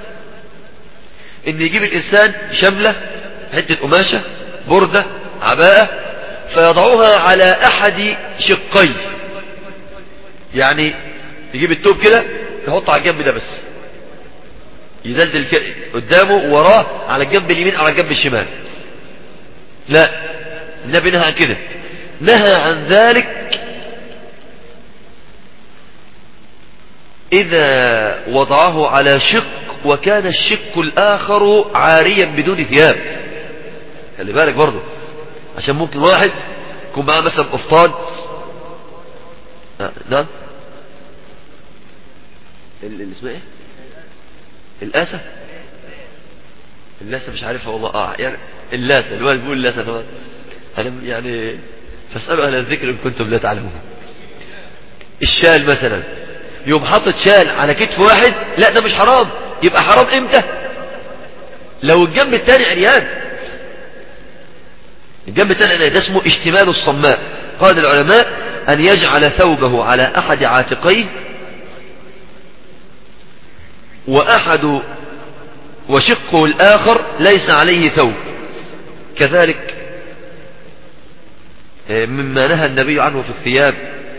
ان يجيب الانسان شملة حتة قماشة بردة عباءة فيضعوها على احد شقي يعني يجيب التوب كده يحطه على الجنب ده بس يدلدل قدامه وراه على الجنب اليمين على الجنب الشمال لا النبي نهى عن كده نهى عن ذلك إذا وضعه على شق وكان الشق الآخر عاريا بدون ثياب خلي بالك برضه عشان ممكن واحد يكون معاه مثلا قفطان آه نعم اللي اسمها ايه الاسة اللاسة مش عارفها والله اه يعني اللاسة الوالد بيقول اللاسة انا يعني فاسألوا اهل الذكر ان كنتم لا تعلمون الشال مثلا يوم حاطط شال على كتف واحد لا ده مش حرام يبقى حرام امتى لو الجنب الثاني عريان الجنب الثاني عريان ده اسمه اشتمال الصماء قال العلماء ان يجعل ثوبه على احد عاتقيه واحد وشقه الاخر ليس عليه ثوب كذلك مما نهى النبي عنه في الثياب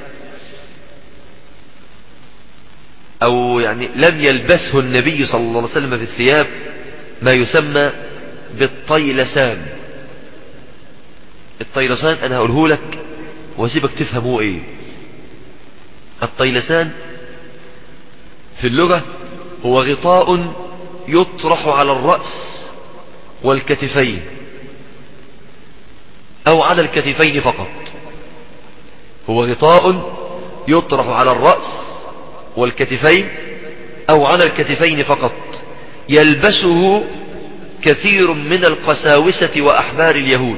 أو يعني لم يلبسه النبي صلى الله عليه وسلم في الثياب ما يسمى بالطيلسان الطيلسان أنا هقوله لك واسيبك تفهمه إيه الطيلسان في اللغة هو غطاء يطرح على الرأس والكتفين أو على الكتفين فقط هو غطاء يطرح على الرأس والكتفين أو على الكتفين فقط يلبسه كثير من القساوسة وأحبار اليهود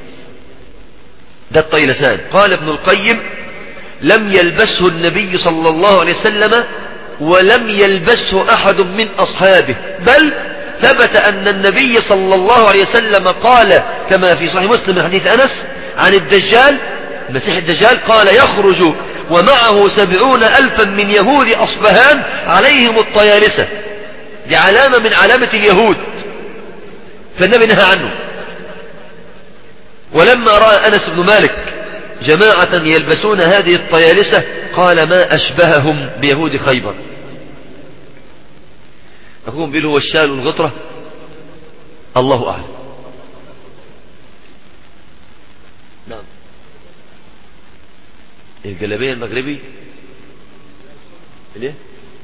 ده الطيلسان قال ابن القيم لم يلبسه النبي صلى الله عليه وسلم ولم يلبسه أحد من أصحابه بل ثبت أن النبي صلى الله عليه وسلم قال كما في صحيح مسلم حديث أنس عن الدجال المسيح الدجال قال يخرج ومعه سبعون ألفا من يهود أصبهان عليهم الطيالسة دي علامة من علامة اليهود فالنبي نهى عنه ولما رأى أنس بن مالك جماعة يلبسون هذه الطيالسة قال ما أشبههم بيهود خيبر أقوم بيقول هو الشال والغطرة الله أعلم نعم الجلابية المغربي ليه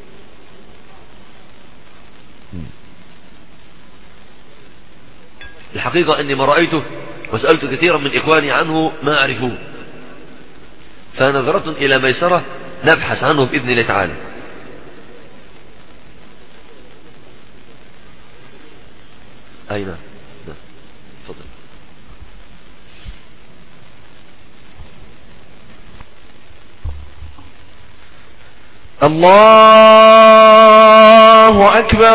الحقيقة أني ما رأيته وسألت كثيرا من إخواني عنه ما أعرفوه فنظرة إلى ميسرة نبحث عنه بإذن الله تعالى أين نعم تفضل الله أكبر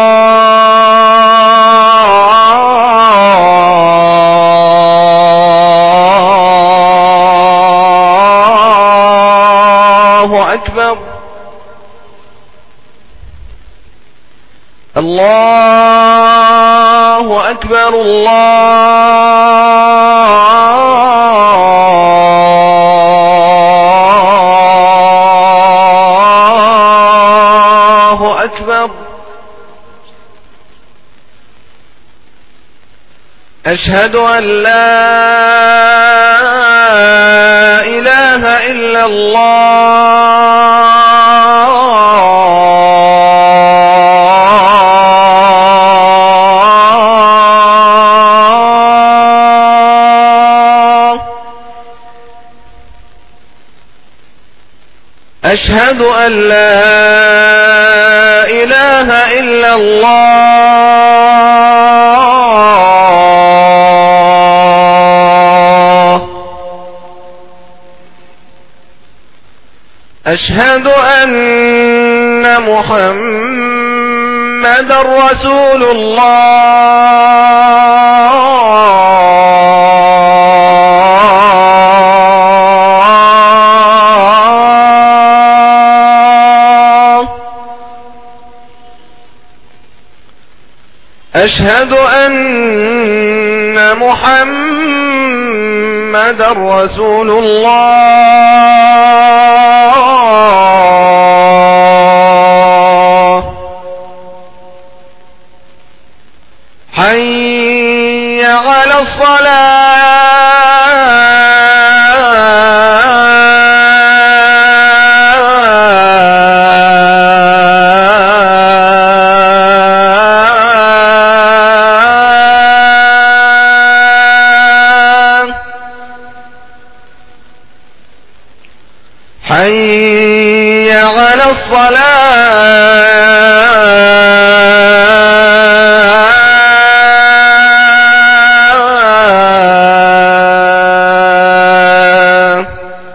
الله أكبر الله أكبر الله أكبر أشهد أن لا إله إلا الله أشهد أن لا إله إلا الله أشهد أن محمد رسول الله أشهد أن محمد رسول الله حي على الصلاة حي على الصلاة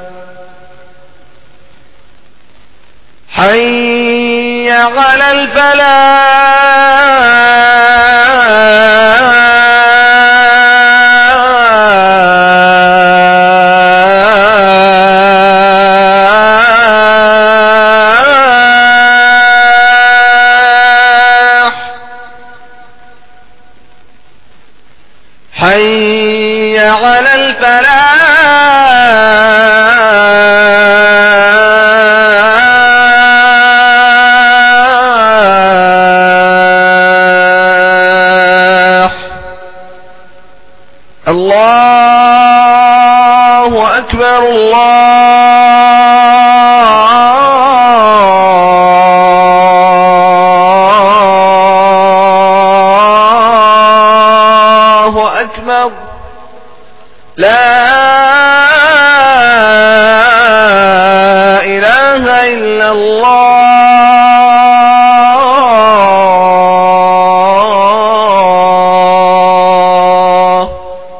حي على الفلاح حي على الفلاح الله أكبر الله أكبر لا إله إلا الله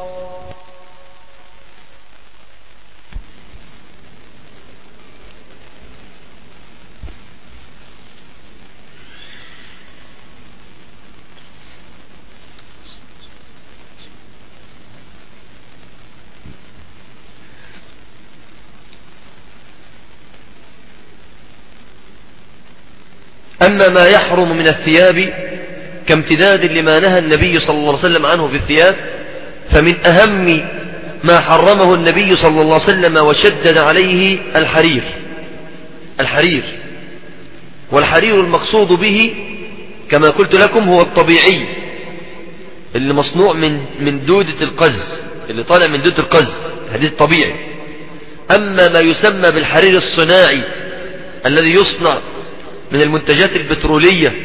أما ما يحرم من الثياب كامتداد لما نهى النبي صلى الله عليه وسلم عنه في الثياب فمن أهم ما حرمه النبي صلى الله عليه وسلم وشدد عليه الحرير الحرير والحرير المقصود به كما قلت لكم هو الطبيعي اللي مصنوع من من دودة القز اللي طالع من دودة القز هذه الطبيعي أما ما يسمى بالحرير الصناعي الذي يصنع من المنتجات البترولية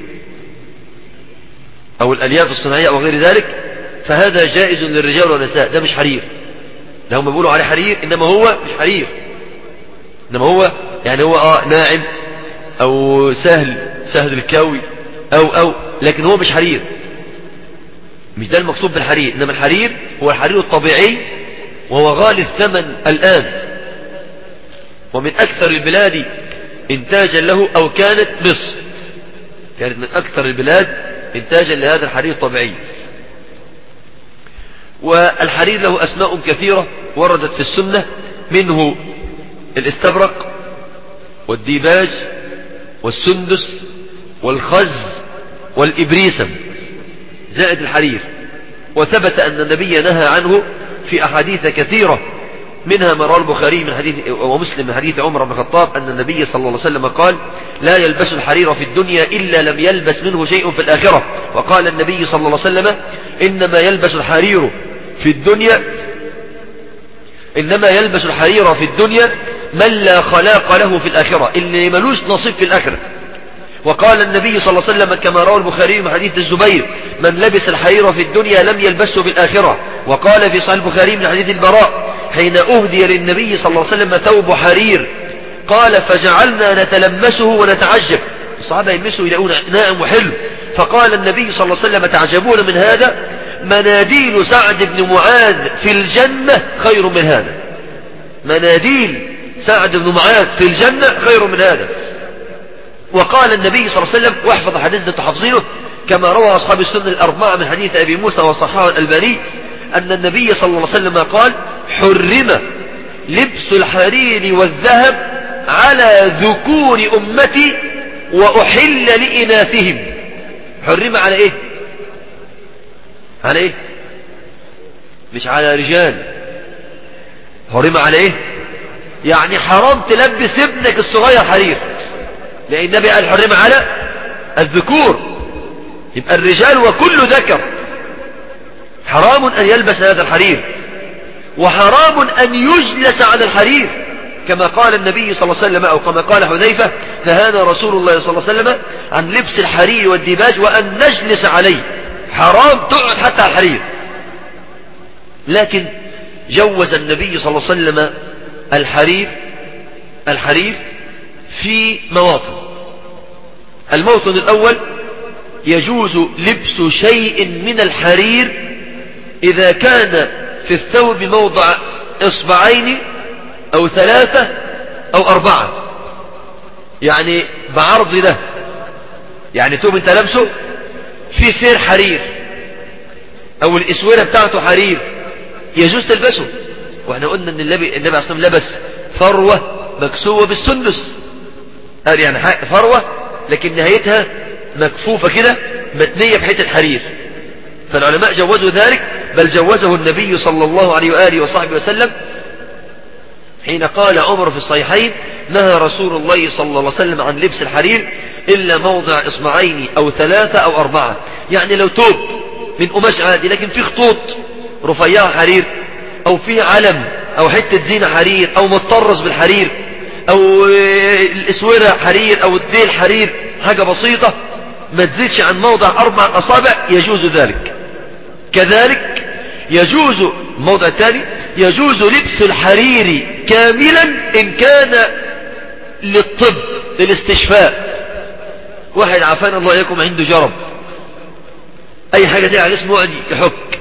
أو الألياف الصناعية أو غير ذلك فهذا جائز للرجال والنساء ده مش حرير ده هم بيقولوا عليه حرير إنما هو مش حرير إنما هو يعني هو آه ناعم أو سهل سهل الكوي أو أو لكن هو مش حرير مش ده المقصود بالحرير إنما الحرير هو الحرير الطبيعي وهو غالي الثمن الآن ومن أكثر البلاد إنتاجا له أو كانت مصر كانت من أكثر البلاد إنتاجا لهذا الحرير الطبيعي والحرير له أسماء كثيرة وردت في السنة منه الاستبرق والديباج والسندس والخز والإبريسم زائد الحرير وثبت أن النبي نهى عنه في أحاديث كثيرة منها ما رواه البخاري من حديث ومسلم من حديث عمر بن الخطاب أن النبي صلى الله عليه وسلم قال لا يلبس الحرير في الدنيا إلا لم يلبس منه شيء في الآخرة وقال النبي صلى الله عليه وسلم إنما يلبس الحرير في الدنيا إنما يلبس الحرير في الدنيا من لا خلاق له في الآخرة اللي ملوش نصيب في الآخرة وقال النبي صلى الله عليه وسلم كما روى البخاري من حديث الزبير من لبس الحرير في الدنيا لم يلبسه في الآخرة وقال في صحيح البخاري من حديث البراء حين أهدي للنبي صلى الله عليه وسلم ثوب حرير قال فجعلنا نتلمسه ونتعجب الصحابة يلمسوا يلاقون نائم وحلو فقال النبي صلى الله عليه وسلم تعجبون من هذا مناديل سعد بن معاذ في الجنة خير من هذا مناديل سعد بن معاذ في الجنة خير من هذا وقال النبي صلى الله عليه وسلم واحفظ حديث تحفظينه كما روى أصحاب السنة الأربعة من حديث أبي موسى وصححه الألباني أن النبي صلى الله عليه وسلم قال حرم لبس الحرير والذهب على ذكور أمتي وأحل لإناثهم حرم على إيه على إيه مش على رجال حرم على إيه يعني حرام تلبس ابنك الصغير حرير لأن النبي قال حرم على الذكور يبقى الرجال وكل ذكر حرام أن يلبس هذا الحرير وحرام أن يجلس على الحرير كما قال النبي صلى الله عليه وسلم أو كما قال حذيفة نهانا رسول الله صلى الله عليه وسلم عن لبس الحرير والديباج وأن نجلس عليه حرام تقعد حتى على الحرير لكن جوز النبي صلى الله عليه وسلم الحرير الحرير في مواطن الموطن الأول يجوز لبس شيء من الحرير إذا كان في الثوب موضع إصبعين أو ثلاثة أو أربعة يعني بعرض ده يعني ثوب انت لابسه في سير حرير أو الإسورة بتاعته حرير يجوز تلبسه واحنا قلنا ان النبي النبي عليه الصلاه والسلام لبس فروه مكسوه بالسندس قال يعني فروه لكن نهايتها مكفوفه كده متنيه بحته حرير فالعلماء جوزوا ذلك بل جوزه النبي صلى الله عليه واله وصحبه وسلم حين قال عمر في الصحيحين نهى رسول الله صلى الله عليه وسلم عن لبس الحرير إلا موضع إصبعين أو ثلاثة أو أربعة يعني لو توب من قماش عادي لكن في خطوط رفيعة حرير أو في علم أو حتة زينة حرير أو متطرز بالحرير أو الإسورة حرير أو الديل حرير حاجة بسيطة ما تزيدش عن موضع أربع أصابع يجوز ذلك كذلك يجوز الموضع الثاني يجوز لبس الحرير كاملا إن كان للطب للاستشفاء واحد عافانا الله إياكم عنده جرب أي حاجة تانية على اسمه يحك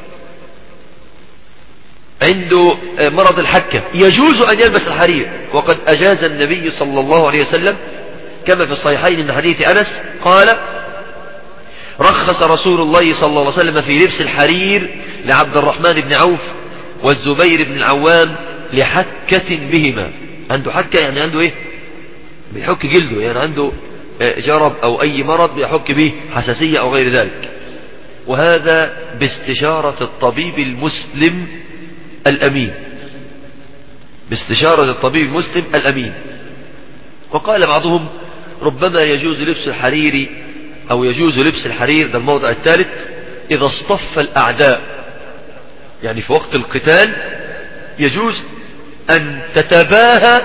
عنده مرض الحكة يجوز أن يلبس الحرير وقد أجاز النبي صلى الله عليه وسلم كما في الصحيحين من حديث أنس قال رخص رسول الله صلى الله عليه وسلم في لبس الحرير لعبد الرحمن بن عوف والزبير بن العوام لحكة بهما عنده حكة يعني عنده ايه بيحك جلده يعني عنده جرب او اي مرض بيحك به حساسية او غير ذلك وهذا باستشارة الطبيب المسلم الامين باستشارة الطبيب المسلم الامين وقال بعضهم ربما يجوز لبس الحرير او يجوز لبس الحرير ده الموضع الثالث اذا اصطف الاعداء يعني في وقت القتال يجوز أن تتباهى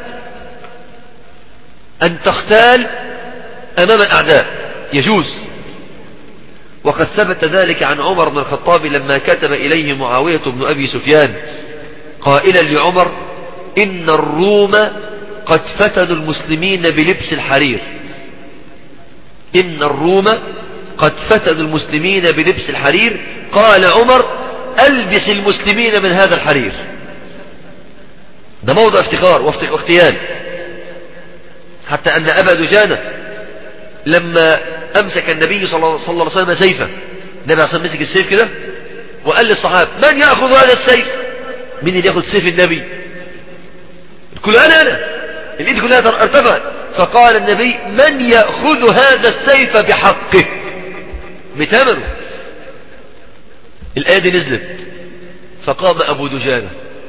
أن تختال أمام الأعداء يجوز وقد ثبت ذلك عن عمر بن الخطاب لما كتب إليه معاوية بن أبي سفيان قائلا لعمر إن الروم قد فتنوا المسلمين بلبس الحرير إن الروم قد فتنوا المسلمين بلبس الحرير قال عمر ألبس المسلمين من هذا الحرير ده موضع افتخار واغتيال حتى أن أبا دجانة لما أمسك النبي صلى الله عليه وسلم سيفا النبي عليه مسك السيف كده وقال للصحابة من يأخذ هذا السيف مين اللي يأخذ سيف النبي الكل أنا أنا الإيد كلها ارتفعت فقال النبي من يأخذ هذا السيف بحقه بثمنه الآية دي نزلت فقام أبو دجانة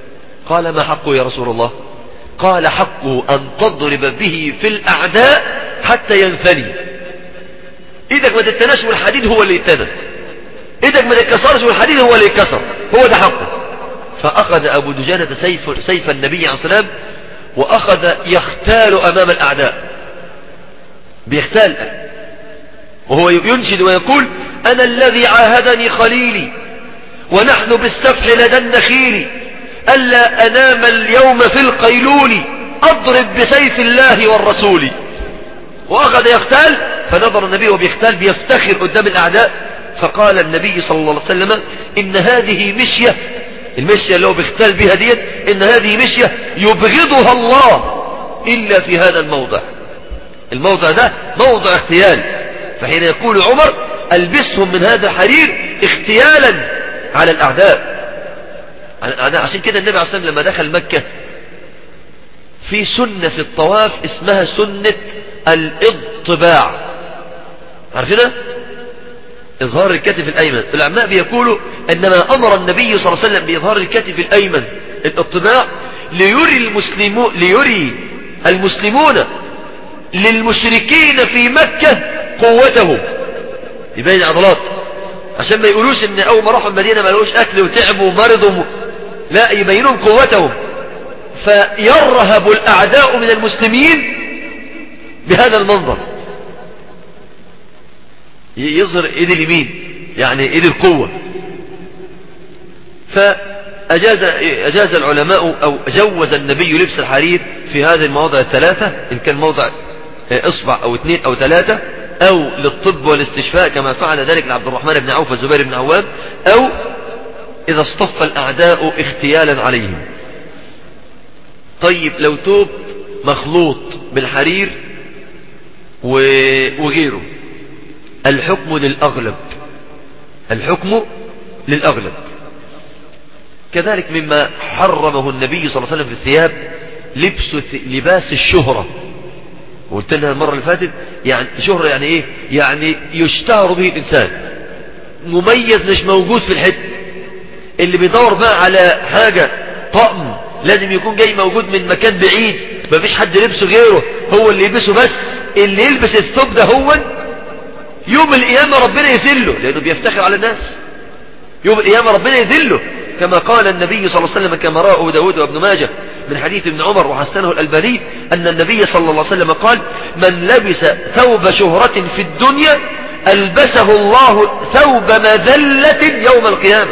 قال ما حقه يا رسول الله قال حقه أن تضرب به في الأعداء حتى ينثني إيدك ما تتناش والحديد هو اللي يتنى إيدك ما تتكسرش والحديد هو اللي يتكسر هو ده حقه فأخذ أبو دجانة سيف, سيف النبي عليه الصلاة والسلام وأخذ يختال أمام الأعداء بيختال وهو ينشد ويقول أنا الذي عاهدني خليلي ونحن بالسفح لدى النخيل ألا أنام اليوم في القيلول أضرب بسيف الله والرسول وأخذ يختال فنظر النبي وبيختال بيفتخر قدام الأعداء فقال النبي صلى الله عليه وسلم إن هذه مشية المشية اللي هو بيختال بها ديت إن هذه مشية يبغضها الله إلا في هذا الموضع الموضع ده موضع اغتيال فحين يقول عمر ألبسهم من هذا الحرير اغتيالا على الأعداء على الأعداء عشان كده النبي عليه الصلاة والسلام لما دخل مكة في سنة في الطواف اسمها سنة الاضطباع عارفينها إظهار الكتف الأيمن العلماء بيقولوا إنما أمر النبي صلى الله عليه وسلم بإظهار الكتف الأيمن الاطباع ليري المسلمون ليري المسلمون للمشركين في مكة قوتهم يبين عضلات عشان ما يقولوش ان اول ما راحوا المدينة ما لقوش اكل وتعبوا ومرضوا لا يبينون قوتهم فيرهب الاعداء من المسلمين بهذا المنظر يظهر ايد اليمين يعني ايد القوة فأجاز أجاز العلماء أو جوز النبي لبس الحرير في هذه المواضع الثلاثة إن كان موضع إصبع أو اثنين أو ثلاثة أو للطب والاستشفاء كما فعل ذلك لعبد الرحمن بن عوف والزبير بن عوام أو إذا اصطف الأعداء اختيالا عليهم طيب لو توب مخلوط بالحرير وغيره الحكم للأغلب الحكم للأغلب كذلك مما حرمه النبي صلى الله عليه وسلم في الثياب لبس لباس الشهرة قلت لنا المرة اللي فاتت يعني شهرة يعني ايه يعني يشتهر به الإنسان مميز مش موجود في الحد اللي بيدور بقى على حاجة طقم لازم يكون جاي موجود من مكان بعيد مفيش حد لبسه غيره هو اللي يلبسه بس اللي يلبس الثوب ده هو يوم القيامة ربنا يذله لأنه بيفتخر على الناس يوم القيامة ربنا يذله كما قال النبي صلى الله عليه وسلم كما رأى أبو داود وابن ماجه من حديث ابن عمر وحسنه الألباني أن النبي صلى الله عليه وسلم قال من لبس ثوب شهرة في الدنيا ألبسه الله ثوب مذلة يوم القيامة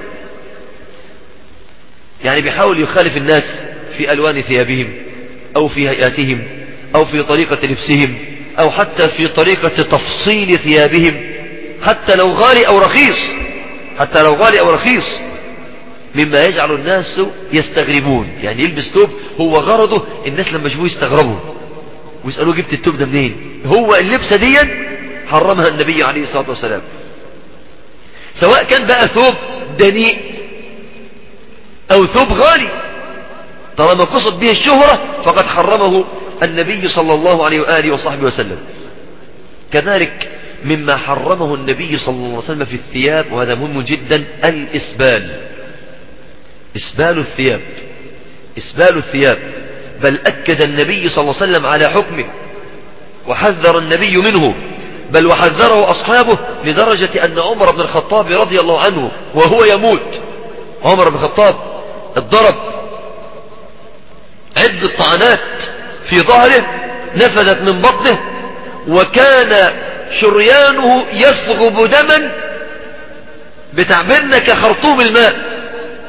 يعني بيحاول يخالف الناس في ألوان ثيابهم أو في هيئاتهم أو في طريقة لبسهم أو حتى في طريقة تفصيل ثيابهم حتى لو غالي أو رخيص حتى لو غالي أو رخيص مما يجعل الناس يستغربون يعني يلبس ثوب هو غرضه الناس لما يشوفوه يستغربوا ويسألوه جبت الثوب ده منين هو اللبسة دي حرمها النبي عليه الصلاة والسلام سواء كان بقى ثوب دنيء أو ثوب غالي طالما قصد به الشهرة فقد حرمه النبي صلى الله عليه وآله وصحبه وسلم كذلك مما حرمه النبي صلى الله عليه وسلم في الثياب وهذا مهم جدا الإسبال إسبال الثياب إسبال الثياب بل أكد النبي صلى الله عليه وسلم على حكمه وحذر النبي منه بل وحذره أصحابه لدرجة أن عمر بن الخطاب رضي الله عنه وهو يموت عمر بن الخطاب الضرب عدة طعنات في ظهره نفذت من بطنه وكان شريانه يصغب دما بتعبيرنا كخرطوم الماء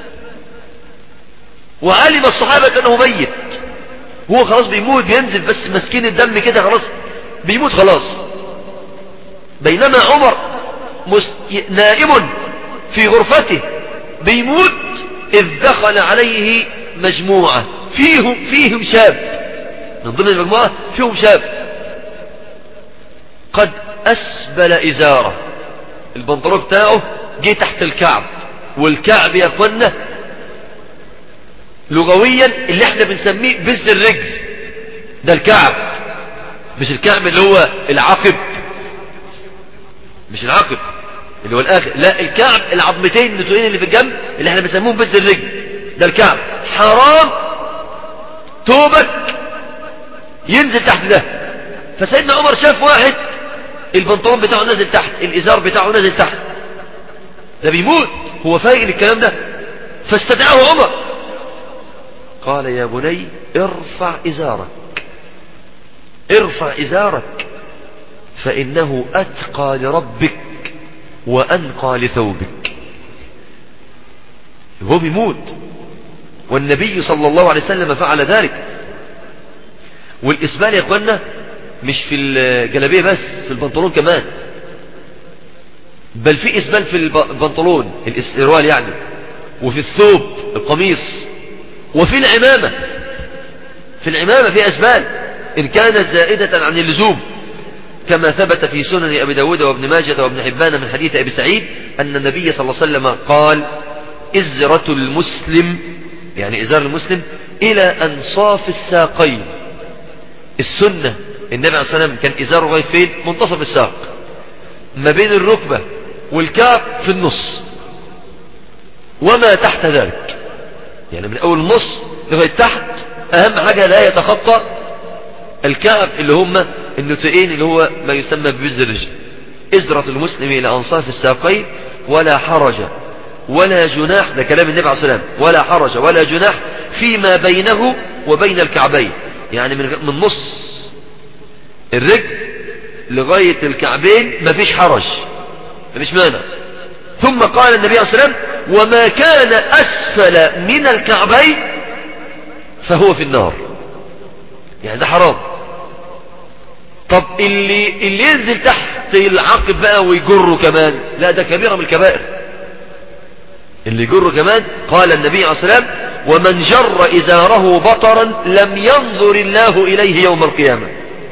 وعلم الصحابة أنه ميت هو خلاص بيموت بينزل بس مسكين الدم كده خلاص بيموت خلاص بينما عمر مس... نائم في غرفته بيموت إذ دخل عليه مجموعة فيهم فيهم شاب من ضمن المجموعة فيهم شاب قد أسبل إزارة البنطلون بتاعه جه تحت الكعب والكعب يا أخوانا لغويا اللي احنا بنسميه بز الرجل ده الكعب مش الكعب اللي هو العقب مش العقب اللي هو الاخر لا الكعب العظمتين النتوئين اللي في الجنب اللي احنا بنسموهم بز الرجل ده الكعب حرام توبك ينزل تحت ده فسيدنا عمر شاف واحد البنطلون بتاعه نازل تحت الإزار بتاعه نازل تحت ده بيموت هو فايق الكلام ده فاستدعاه عمر قال يا بني ارفع إزارك ارفع إزارك فإنه أتقى لربك وأنقى لثوبك هو بيموت والنبي صلى الله عليه وسلم فعل ذلك والإسبال يا أخوانا مش في الجلابية بس في البنطلون كمان بل في إسبال في البنطلون الإسروال يعني وفي الثوب القميص وفي العمامة في العمامة في أسبال إن كانت زائدة عن اللزوم كما ثبت في سنن أبي داود وابن ماجة وابن حبان من حديث أبي سعيد أن النبي صلى الله عليه وسلم قال إزرة المسلم يعني إزار المسلم إلى أنصاف الساقين السنة النبي عليه الصلاة والسلام كان إزاره غاية فين منتصف الساق ما بين الركبة والكعب في النص وما تحت ذلك يعني من أول النص لغاية تحت أهم حاجة لا يتخطى الكعب اللي هم النتئين اللي هو ما يسمى ببز الرجل إزرة المسلم إلى أنصاف الساقين ولا حرج ولا جناح ده كلام النبي عليه الصلاة والسلام ولا حرج ولا جناح فيما بينه وبين الكعبين يعني من من نص الرجل لغاية الكعبين مفيش حرج مفيش مانع ثم قال النبي عليه الصلاة والسلام وما كان أسفل من الكعبين فهو في النار يعني ده حرام طب اللي اللي ينزل تحت العقب بقى ويجره كمان لا ده كبيرة من الكبائر اللي يجره كمان قال النبي عليه الصلاة والسلام ومن جر إزاره بطرا لم ينظر الله إليه يوم القيامة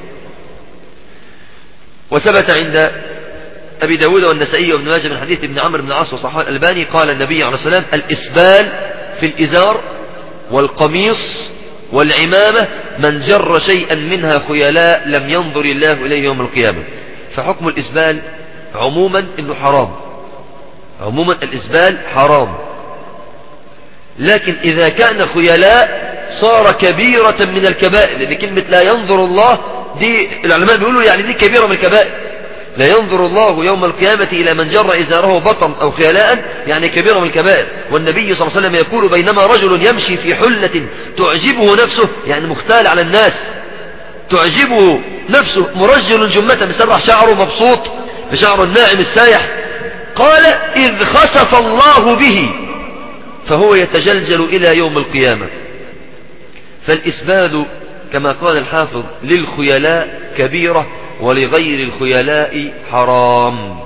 وثبت عند أبي داود والنسائي وابن ماجه من حديث ابن عمرو بن العاص وصححه الألباني قال النبي عليه الصلاة والسلام الإسبال في الإزار والقميص والعمامة من جر شيئا منها خيلاء لم ينظر الله إليه يوم القيامة فحكم الإسبال عموما إنه حرام عموما الإسبال حرام لكن إذا كان خيلاء صار كبيرة من الكبائر لأن كلمة لا ينظر الله دي العلماء بيقولوا يعني دي كبيرة من الكبائر لا ينظر الله يوم القيامة إلى من جر إزاره بطن أو خيلاء يعني كبيرة من الكبائر والنبي صلى الله عليه وسلم يقول بينما رجل يمشي في حلة تعجبه نفسه يعني مختال على الناس تعجبه نفسه مرجل جمة مسرح شعره مبسوط بشعره الناعم السايح قال إذ خسف الله به فهو يتجلجل إلى يوم القيامة فالإسباد كما قال الحافظ للخيلاء كبيرة ولغير الخيلاء حرام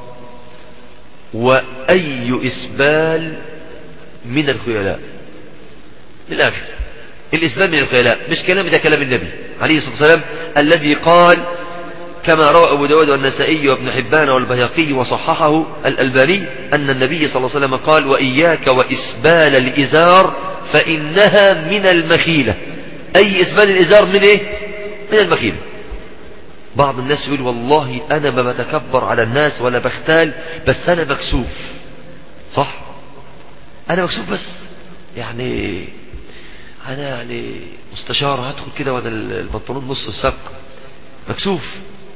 وأي إسبال من الخيلاء للآخر الإسبال من الخيلاء مش كلام ده كلام النبي عليه الصلاة والسلام الذي قال كما روى أبو داود والنسائي وابن حبان والبيهقي وصححه الألباني أن النبي صلى الله عليه وسلم قال وإياك وإسبال الإزار فإنها من المخيلة أي إسبال الإزار من إيه؟ من المخيلة بعض الناس يقول والله أنا ما بتكبر على الناس ولا بختال بس أنا مكسوف صح أنا مكسوف بس يعني أنا يعني مستشار هدخل كده وأنا البنطلون نص الساق مكسوف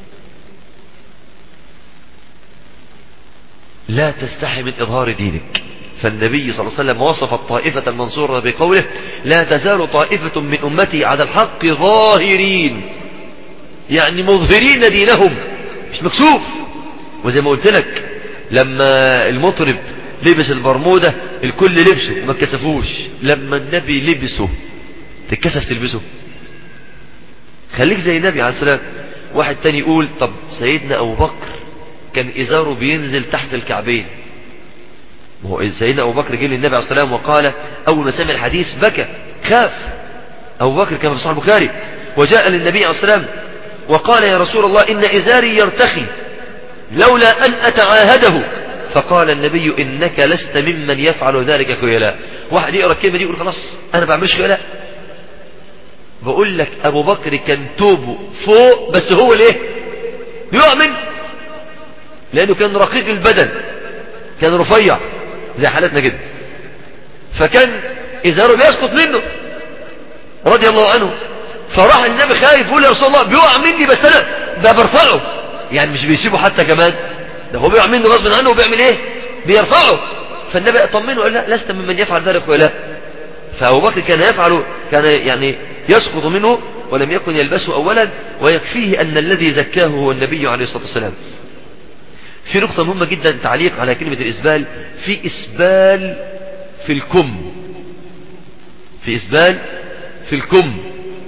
لا تستحي من إظهار دينك فالنبي صلى الله عليه وسلم وصف الطائفة المنصورة بقوله لا تزال طائفة من أمتي على الحق ظاهرين يعني مظهرين دينهم مش مكسوف وزي ما قلت لك لما المطرب لبس البرمودة الكل لبسه ما اتكسفوش لما النبي لبسه تتكسف تلبسه خليك زي النبي عليه السلام واحد تاني يقول طب سيدنا أبو بكر كان إزاره بينزل تحت الكعبين ما هو سيدنا أبو بكر جه للنبي عليه السلام وقال أول ما سمع الحديث بكى خاف أبو بكر كما في صحيح البخاري وجاء للنبي عليه السلام وقال يا رسول الله إن إزاري يرتخي لولا أن أتعاهده فقال النبي إنك لست ممن يفعل ذلك خيلاء واحد يقرأ الكلمة دي يقول خلاص أنا بعملش خيلاء بقول لك أبو بكر كان توبه فوق بس هو ليه يؤمن لأنه كان رقيق البدن كان رفيع زي حالتنا كده فكان إزاره بيسقط منه رضي الله عنه فراح النبي خايف يقول يا رسول الله بيقع مني بس أنا ده برفعه يعني مش بيسيبه حتى كمان ده هو بيقع منه غصب عنه وبيعمل ايه بيرفعه فالنبي اطمنه قال لا لست ممن يفعل ذلك ولا فأبو بكر كان يفعل كان يعني يسقط منه ولم يكن يلبسه أولا ويكفيه أن الذي زكاه هو النبي عليه الصلاة والسلام في نقطة مهمة جدا تعليق على كلمة الإسبال في إسبال في الكم في إسبال في الكم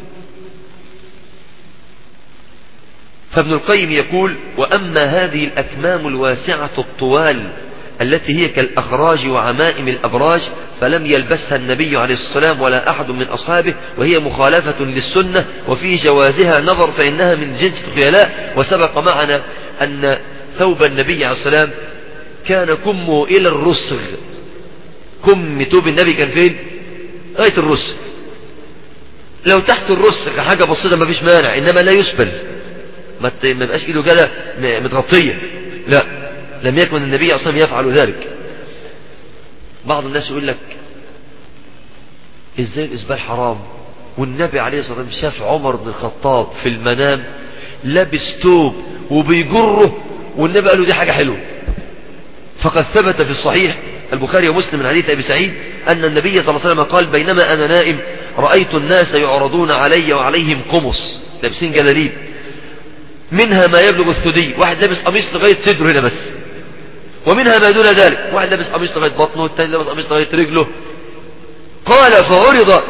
فابن القيم يقول وأما هذه الأكمام الواسعة الطوال التي هي كالأخراج وعمائم الأبراج فلم يلبسها النبي عليه الصلاة والسلام ولا أحد من أصحابه وهي مخالفة للسنة وفي جوازها نظر فإنها من جنس الخيلاء وسبق معنا أن ثوب النبي عليه الصلاة والسلام كان كمه إلى الرسغ كم توب النبي كان فين غاية الرسغ لو تحت الرسغ حاجة بسيطة ما فيش مانع إنما لا يسبل ما يبقاش إيده كده متغطية لا لم يكن النبي عليه الصلاة والسلام يفعل ذلك بعض الناس يقول لك ازاي الإسبال حرام والنبي عليه الصلاة والسلام شاف عمر بن الخطاب في المنام لابس توب وبيجره والنبي قال له دي حاجة حلوة فقد ثبت في الصحيح البخاري ومسلم من حديث أبي سعيد أن النبي صلى الله عليه وسلم قال بينما أنا نائم رأيت الناس يعرضون علي وعليهم قمص لابسين جلاليب منها ما يبلغ الثدي واحد لابس قميص لغاية صدره هنا بس ومنها ما دون ذلك واحد لابس قميص لغاية بطنه والثاني لابس قميص لغاية رجله قال فعرض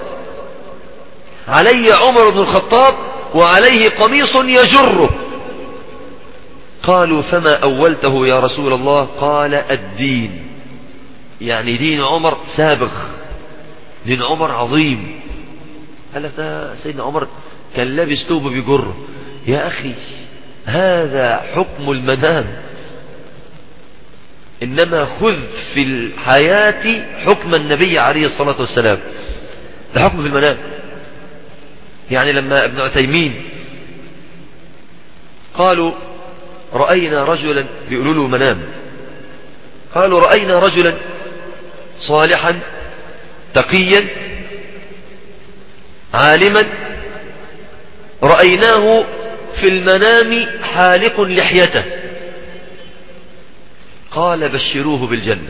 علي عمر بن الخطاب وعليه قميص يجره قالوا فما أولته يا رسول الله قال الدين يعني دين عمر سابغ دين عمر عظيم قال لك ده سيدنا عمر كان لابس توبه بيجره يا أخي هذا حكم المنام إنما خذ في الحياة حكم النبي عليه الصلاة والسلام ده حكم في المنام يعني لما ابن عتيمين قالوا رأينا رجلا بيقولوا له منام قالوا رأينا رجلا صالحا تقيا عالما رأيناه في المنام حالق لحيته قال بشروه بالجنة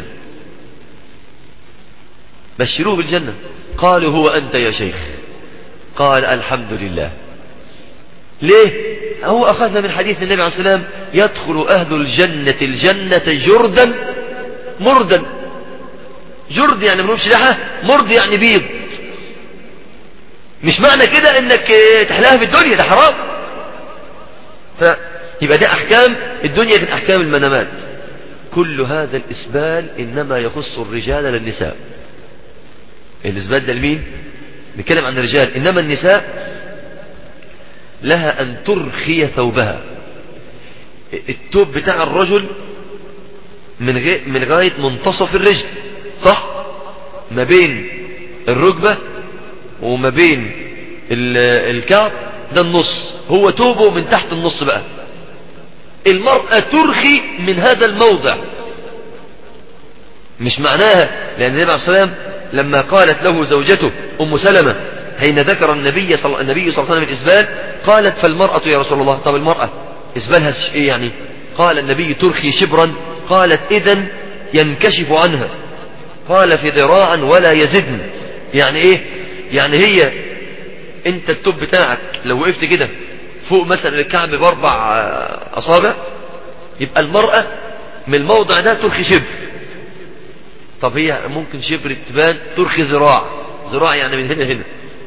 بشروه بالجنة قالوا هو أنت يا شيخ قال الحمد لله ليه هو أخذنا من حديث النبي عليه الصلاة والسلام يدخل أهل الجنة الجنة جردا مردا جرد يعني منهمش لحى مرد يعني بيض مش معنى كده انك تحلاها في الدنيا ده حرام فيبقى ده احكام الدنيا من احكام المنامات كل هذا الاسبال انما يخص الرجال للنساء الاسبال ده لمين نتكلم عن الرجال انما النساء لها ان ترخي ثوبها التوب بتاع الرجل من غي... من غايه منتصف الرجل صح ما بين الركبه وما بين الكعب ده النص هو توبه من تحت النص بقى المرأة ترخي من هذا الموضع مش معناها لأن النبي عليه الصلاة والسلام لما قالت له زوجته أم سلمة حين ذكر النبي صلى النبي صلى الله عليه وسلم الإسبال قالت فالمرأة يا رسول الله طب المرأة إسبالها إيه يعني قال النبي ترخي شبرا قالت إذا ينكشف عنها قال في ذراعا ولا يزدن يعني إيه يعني هي انت التوب بتاعك لو وقفت كده فوق مثلا الكعب باربع اصابع يبقى المرأة من الموضع ده ترخي شبر طب هي ممكن شبر تبان ترخي ذراع ذراع يعني من هنا هنا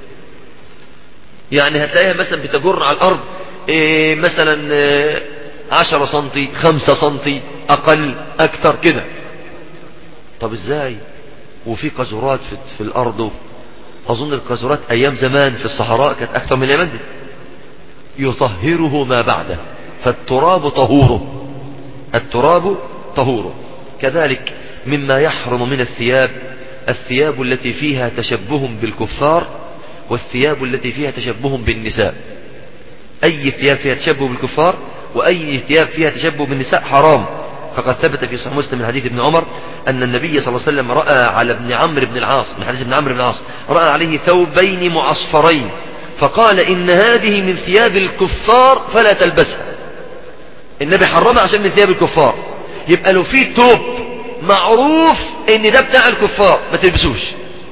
يعني هتلاقيها مثلا بتجر على الارض إيه مثلا إيه عشرة سنتي خمسة سنتي اقل اكتر كده طب ازاي وفي قذورات في, في الارض أظن القذورات أيام زمان في الصحراء كانت أكثر من اليمن دي يطهره ما بعده فالتراب طهوره التراب طهوره كذلك مما يحرم من الثياب الثياب التي فيها تشبه بالكفار والثياب التي فيها تشبه بالنساء أي ثياب فيها تشبه بالكفار وأي ثياب فيها تشبه بالنساء حرام فقد ثبت في صحيح مسلم من حديث ابن عمر أن النبي صلى الله عليه وسلم رأى على ابن عمرو بن العاص من حديث ابن عمرو بن العاص رأى عليه ثوبين معصفرين فقال إن هذه من ثياب الكفار فلا تلبسها النبي حرمها عشان من ثياب الكفار يبقى لو في توب معروف ان ده بتاع الكفار ما تلبسوش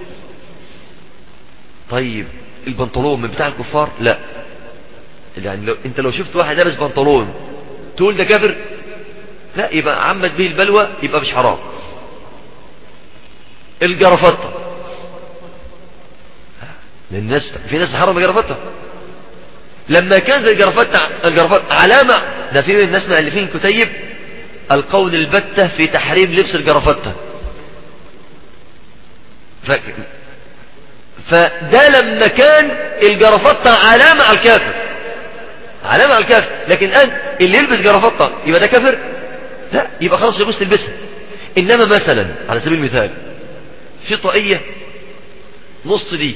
طيب البنطلون من بتاع الكفار لا يعني لو انت لو شفت واحد لابس بنطلون تقول ده كافر لا يبقى عمد به البلوى يبقى مش حرام الجرافطة للناس في ناس بتحرم الجرافطة لما كانت الجرافطة الجرافطة علامة ده في الناس مؤلفين كتيب القول البتة في تحريم لبس الجرافطة ف... فده لما كان الجرافطة علامة على الكافر علامة على الكافر لكن الآن اللي يلبس جرافطة يبقى ده كافر لا يبقى خلاص يجوز تلبسها إنما مثلا على سبيل المثال في طاقية نص دي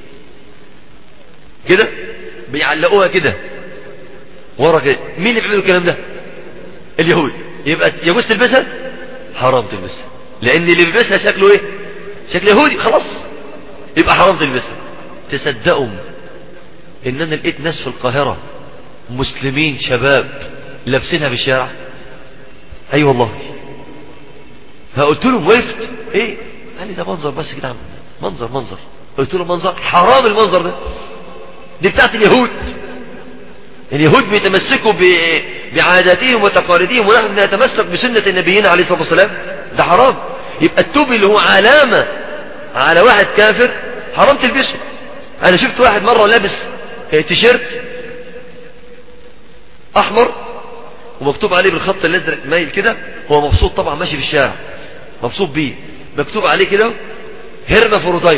كده بيعلقوها كده ورا كده مين اللي بيعملوا الكلام ده اليهود يبقى يجوز تلبسها حرام تلبسها لان اللي بيلبسها شكله ايه شكل يهودي خلاص يبقى حرام تلبسها تصدقوا ان انا لقيت ناس في القاهرة مسلمين شباب لابسينها في الشارع اي أيوة والله فقلت لهم وقفت ايه قال لي ده منظر بس كده عم منظر منظر قلت له منظر حرام المنظر ده دي بتاعت اليهود اليهود بيتمسكوا بعاداتهم وتقاليدهم ونحن نتمسك بسنة النبيين عليه الصلاة والسلام ده حرام يبقى التوب اللي هو علامة على واحد كافر حرام تلبسه أنا شفت واحد مرة لابس تيشيرت أحمر ومكتوب عليه بالخط الأزرق مايل كده هو مبسوط طبعا ماشي في الشارع مبسوط بيه مكتوب عليه كده هيرمافروديت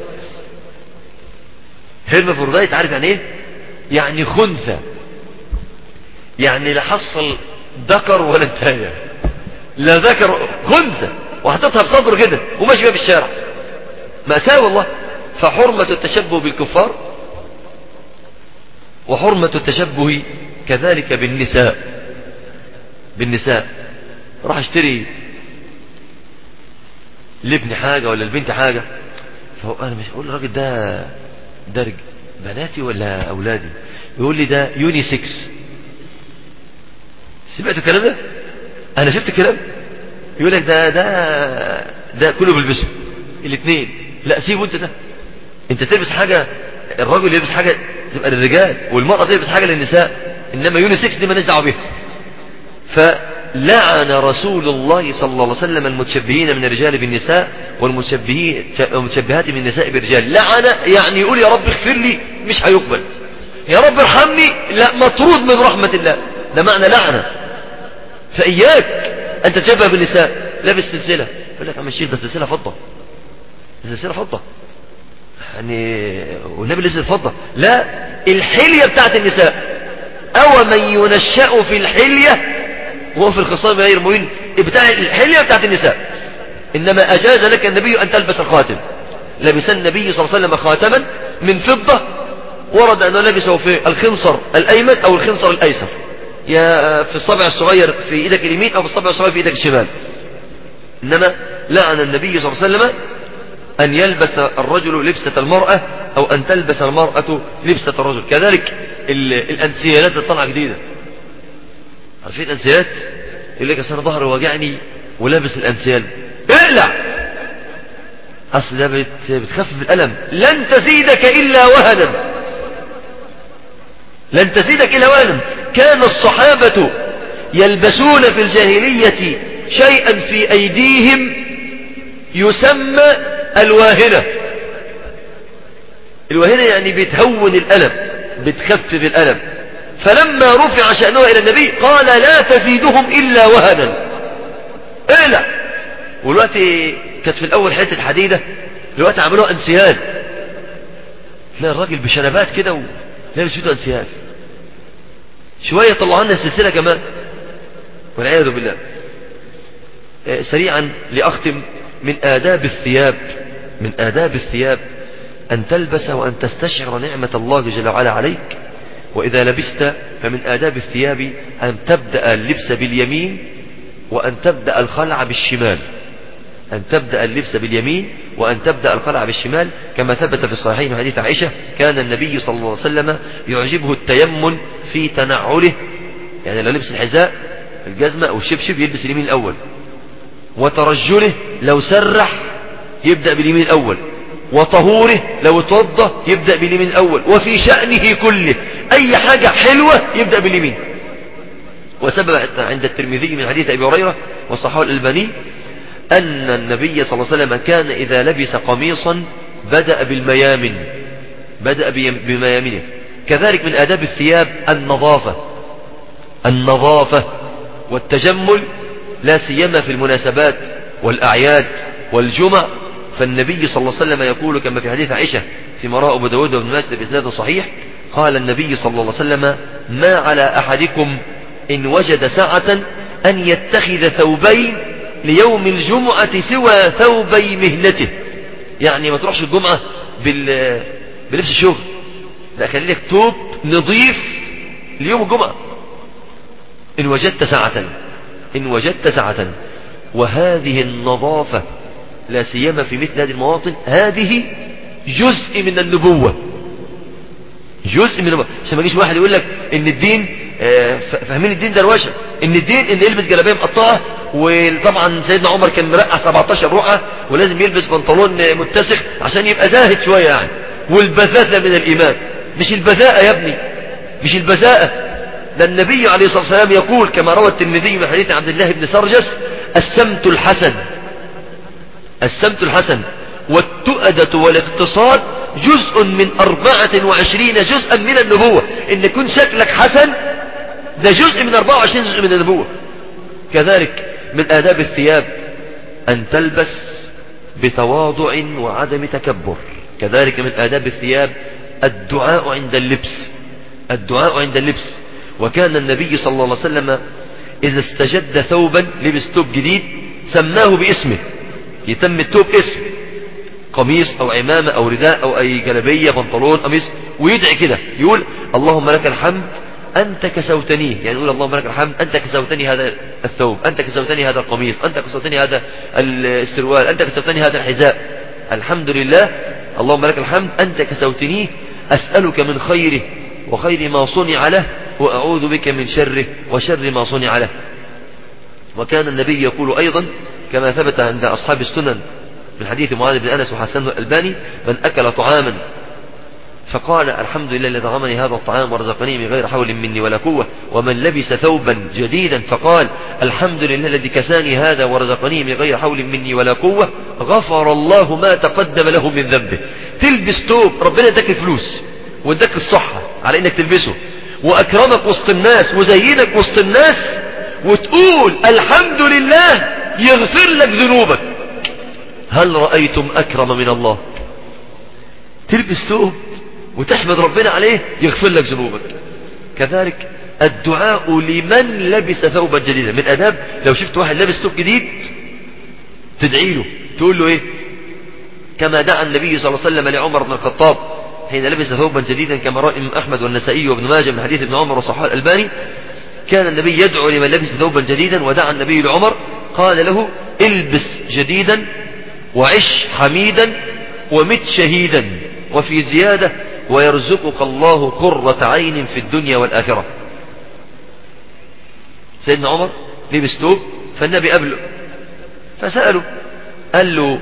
هيرمافروديت عارف يعني ايه يعني خنثى يعني لا حصل ذكر ولا انتهى لا ذكر خنثى وحطتها في صدره كده وماشي بيها في الشارع مأساة والله فحرمة التشبه بالكفار وحرمة التشبه كذلك بالنساء بالنساء راح اشتري لابن حاجة ولا البنت حاجة فهو انا مش اقول الراجل ده درج بناتي ولا اولادي يقول لي ده يوني 6 سمعت الكلام ده انا شفت الكلام يقول لك ده ده ده كله بيلبسه الاثنين لا سيبه انت ده انت تلبس حاجة الراجل يلبس حاجة تبقى للرجال والمرأة تلبس حاجة للنساء انما يوني 6 دي ما دعوه بيها فلعن رسول الله صلى الله عليه وسلم المتشبهين من الرجال بالنساء والمتشبهين والمتشبهات من النساء بالرجال لعن يعني يقول يا رب اغفر لي مش هيقبل يا رب ارحمني لا مطرود من رحمة الله ده معنى لعنة فإياك أن تتشبه بالنساء لابس سلسلة يقول لك عم الشيخ ده سلسلة فضة سلسلة فضة يعني والنبي لبس الفضة لا الحلية بتاعت النساء أو من ينشأ في الحلية وهو في الخصام غير مبين بتاع الحلية بتاعت النساء إنما أجاز لك النبي أن تلبس الخاتم لبس النبي صلى الله عليه وسلم خاتما من فضة ورد أنه لبسه في الخنصر الأيمن أو الخنصر الأيسر يا في الصبع الصغير في إيدك اليمين أو في الصبع الصغير في إيدك الشمال إنما لعن النبي صلى الله عليه وسلم أن يلبس الرجل لبسة المرأة أو أن تلبس المرأة لبسة الرجل كذلك الأنسيالات اللي طالعة جديدة عارفين الأنسيالات يقول لك أنا ظهري واجعني ولابس الأنسيال اقلع أصل ده بت... بتخفف الألم لن تزيدك إلا وهنا لن تزيدك إلا وهنا كان الصحابة يلبسون في الجاهلية شيئا في أيديهم يسمى الواهنة الواهنة يعني بتهون الألم بتخفف الألم فلما رفع شأنه إلى النبي قال لا تزيدهم إلا وهنا اقلع والوقت كانت في الأول حتة حديدة دلوقتي عملوها أنسيال تلاقي الراجل بشنبات كده ولابس فيته أنسيال شوية طلعوا لنا السلسلة كمان والعياذ بالله سريعا لأختم من آداب الثياب من آداب الثياب أن تلبس وأن تستشعر نعمة الله جل وعلا عليك وإذا لبست فمن آداب الثياب أن تبدأ اللبس باليمين وأن تبدأ الخلع بالشمال أن تبدأ اللبس باليمين وأن تبدأ الخلع بالشمال كما ثبت في الصحيحين من حديث عائشة كان النبي صلى الله عليه وسلم يعجبه التيمن في تنعله يعني لو لبس الحذاء الجزمة أو الشبشب يلبس اليمين الأول وترجله لو سرح يبدأ باليمين الأول وطهوره لو اتوضى يبدأ باليمين الأول وفي شأنه كله أي حاجة حلوة يبدأ باليمين وسبب عند الترمذي من حديث أبي هريرة والصحابة الألباني أن النبي صلى الله عليه وسلم كان إذا لبس قميصا بدأ بالميامن بدأ بميامنه كذلك من آداب الثياب النظافة النظافة والتجمل لا سيما في المناسبات والأعياد والجمع فالنبي صلى الله عليه وسلم يقول كما في حديث عائشة في مراء أبو داود وابن ماجه بإسناد صحيح قال النبي صلى الله عليه وسلم ما على أحدكم إن وجد سعة أن يتخذ ثوبين ليوم الجمعة سوى ثوبي مهنته يعني ما تروحش الجمعة بال... بلبس الشغل لا خلي لك توب نظيف ليوم الجمعة إن وجدت ساعة إن وجدت ساعة وهذه النظافة لا سيما في مثل هذه المواطن هذه جزء من النبوة جزء من النبوة عشان ما يجيش واحد يقول لك ان الدين آه، فاهمين الدين دروشه ان الدين ان يلبس جلابيه مقطعه وطبعا سيدنا عمر كان مرقع 17 رقعه ولازم يلبس بنطلون متسخ عشان يبقى زاهد شويه يعني والبذاثه من الايمان مش البذاءه يا ابني مش البذاءه ده النبي عليه الصلاه والسلام يقول كما روى الترمذي من حديث عبد الله بن سرجس السمت الحسن السمت الحسن والتؤدة والاقتصاد جزء من أربعة وعشرين جزءا من النبوة إن يكون شكلك حسن ده جزء من 24 جزء من النبوة كذلك من آداب الثياب أن تلبس بتواضع وعدم تكبر كذلك من آداب الثياب الدعاء عند اللبس الدعاء عند اللبس وكان النبي صلى الله عليه وسلم إذا استجد ثوبا لبس ثوب جديد سماه باسمه يتم الثوب اسم قميص أو عمامة أو رداء أو أي جلبية بنطلون قميص ويدعي كده يقول اللهم لك الحمد أنت كسوتني يعني يقول اللهم لك الحمد أنت كسوتني هذا الثوب أنت كسوتني هذا القميص أنت كسوتني هذا السروال أنت كسوتني هذا الحذاء الحمد لله اللهم لك الحمد أنت كسوتني أسألك من خيره وخير ما صنع له وأعوذ بك من شره وشر ما صنع له وكان النبي يقول أيضا كما ثبت عند أصحاب السنن من حديث معاذ بن أنس وحسن الألباني من أكل طعاما فقال الحمد لله الذي طعمني هذا الطعام ورزقني من غير حول مني ولا قوة ومن لبس ثوبا جديدا فقال الحمد لله الذي كساني هذا ورزقني من غير حول مني ولا قوة غفر الله ما تقدم له من ذنبه تلبس ثوب ربنا اداك الفلوس واداك الصحة على انك تلبسه واكرمك وسط الناس وزينك وسط الناس وتقول الحمد لله يغفر لك ذنوبك هل رأيتم أكرم من الله تلبس ثوب وتحمد ربنا عليه يغفر لك ذنوبك كذلك الدعاء لمن لبس ثوبا جديدا من أداب لو شفت واحد لابس ثوب جديد تدعي له تقول له إيه كما دعا النبي صلى الله عليه وسلم لعمر بن الخطاب حين لبس ثوبا جديدا كما رأى الإمام أحمد والنسائي وابن ماجه من حديث ابن عمر وصحاب الألباني كان النبي يدعو لمن لبس ثوبا جديدا ودعا النبي لعمر قال له البس جديدا وعش حميدا ومت شهيدا وفي زيادة ويرزقك الله قرة عين في الدنيا والآخرة سيدنا عمر لبس ثوب فالنبي قبله فسأله قال له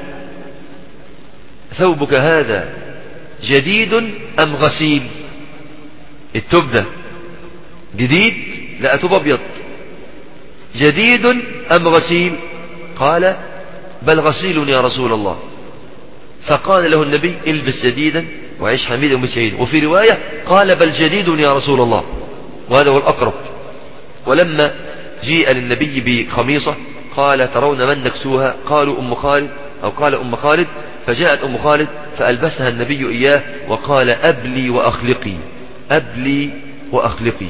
ثوبك هذا جديد أم غسيل الثوب ده جديد لا ثوب أبيض جديد أم غسيل قال بل غسيل يا رسول الله فقال له النبي البس جديدا وعيش حميدا ومسعيدا وفي رواية قال بل جديد يا رسول الله وهذا هو الأقرب ولما جيء للنبي بقميصة قال ترون من نكسوها قالوا أم خالد أو قال أم خالد فجاءت أم خالد فألبسها النبي إياه وقال أبلي وأخلقي أبلي وأخلقي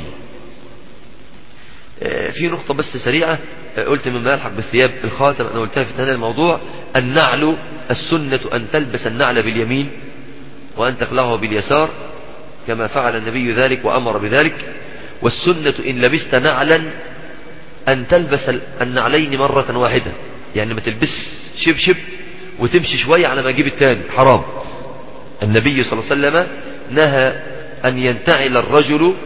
في نقطة بس سريعة قلت مما يلحق بالثياب الخاتم أنا قلتها في هذا الموضوع النعل السنة أن تلبس النعل باليمين وأن تخلعه باليسار كما فعل النبي ذلك وأمر بذلك والسنة إن لبست نعلا أن تلبس النعلين مرة واحدة يعني ما تلبس شبشب وتمشي شوية على ما تجيب التاني حرام النبي صلى الله عليه وسلم نهى أن ينتعل الرجل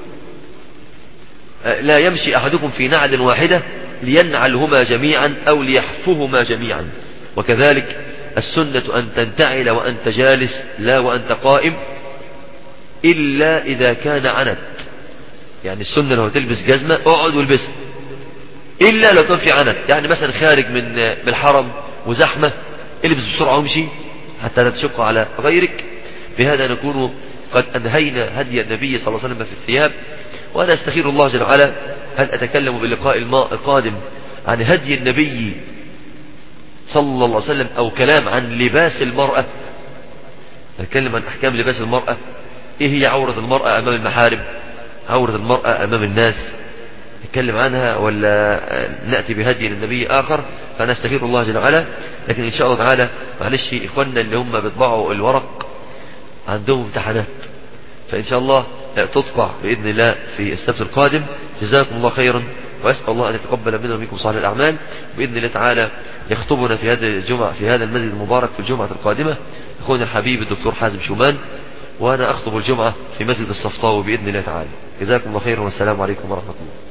لا يمشي أحدكم في نعل واحدة لينعلهما جميعا أو ليحفهما جميعا وكذلك السنة أن تنتعل وأنت جالس لا وأنت قائم إلا إذا كان عنت يعني السنة لو تلبس جزمة اقعد والبسها إلا لو كان في عنت يعني مثلا خارج من من الحرم وزحمة البس بسرعة وامشي حتى لا تشق على غيرك بهذا نكون قد أنهينا هدي النبي صلى الله عليه وسلم في الثياب وأنا أستخير الله جل وعلا هل أتكلم باللقاء القادم عن هدي النبي صلى الله عليه وسلم أو كلام عن لباس المرأة نتكلم عن أحكام لباس المرأة إيه هي عورة المرأة أمام المحارم عورة المرأة أمام الناس نتكلم عنها ولا نأتي بهدي للنبي آخر فنستغفر الله جل وعلا لكن إن شاء الله تعالى معلش إخواننا اللي هم بيطبعوا الورق عندهم امتحانات فإن شاء الله تطبع بإذن الله في السبت القادم جزاكم الله خيرا وأسأل الله أن يتقبل منا ومنكم صالح الأعمال بإذن الله تعالى يخطبنا في هذا الجمعة في هذا المسجد المبارك في الجمعة القادمة أخونا الحبيب الدكتور حازم شومان وأنا أخطب الجمعة في مسجد الصفطاوي بإذن الله تعالى جزاكم الله خيرا والسلام عليكم ورحمة الله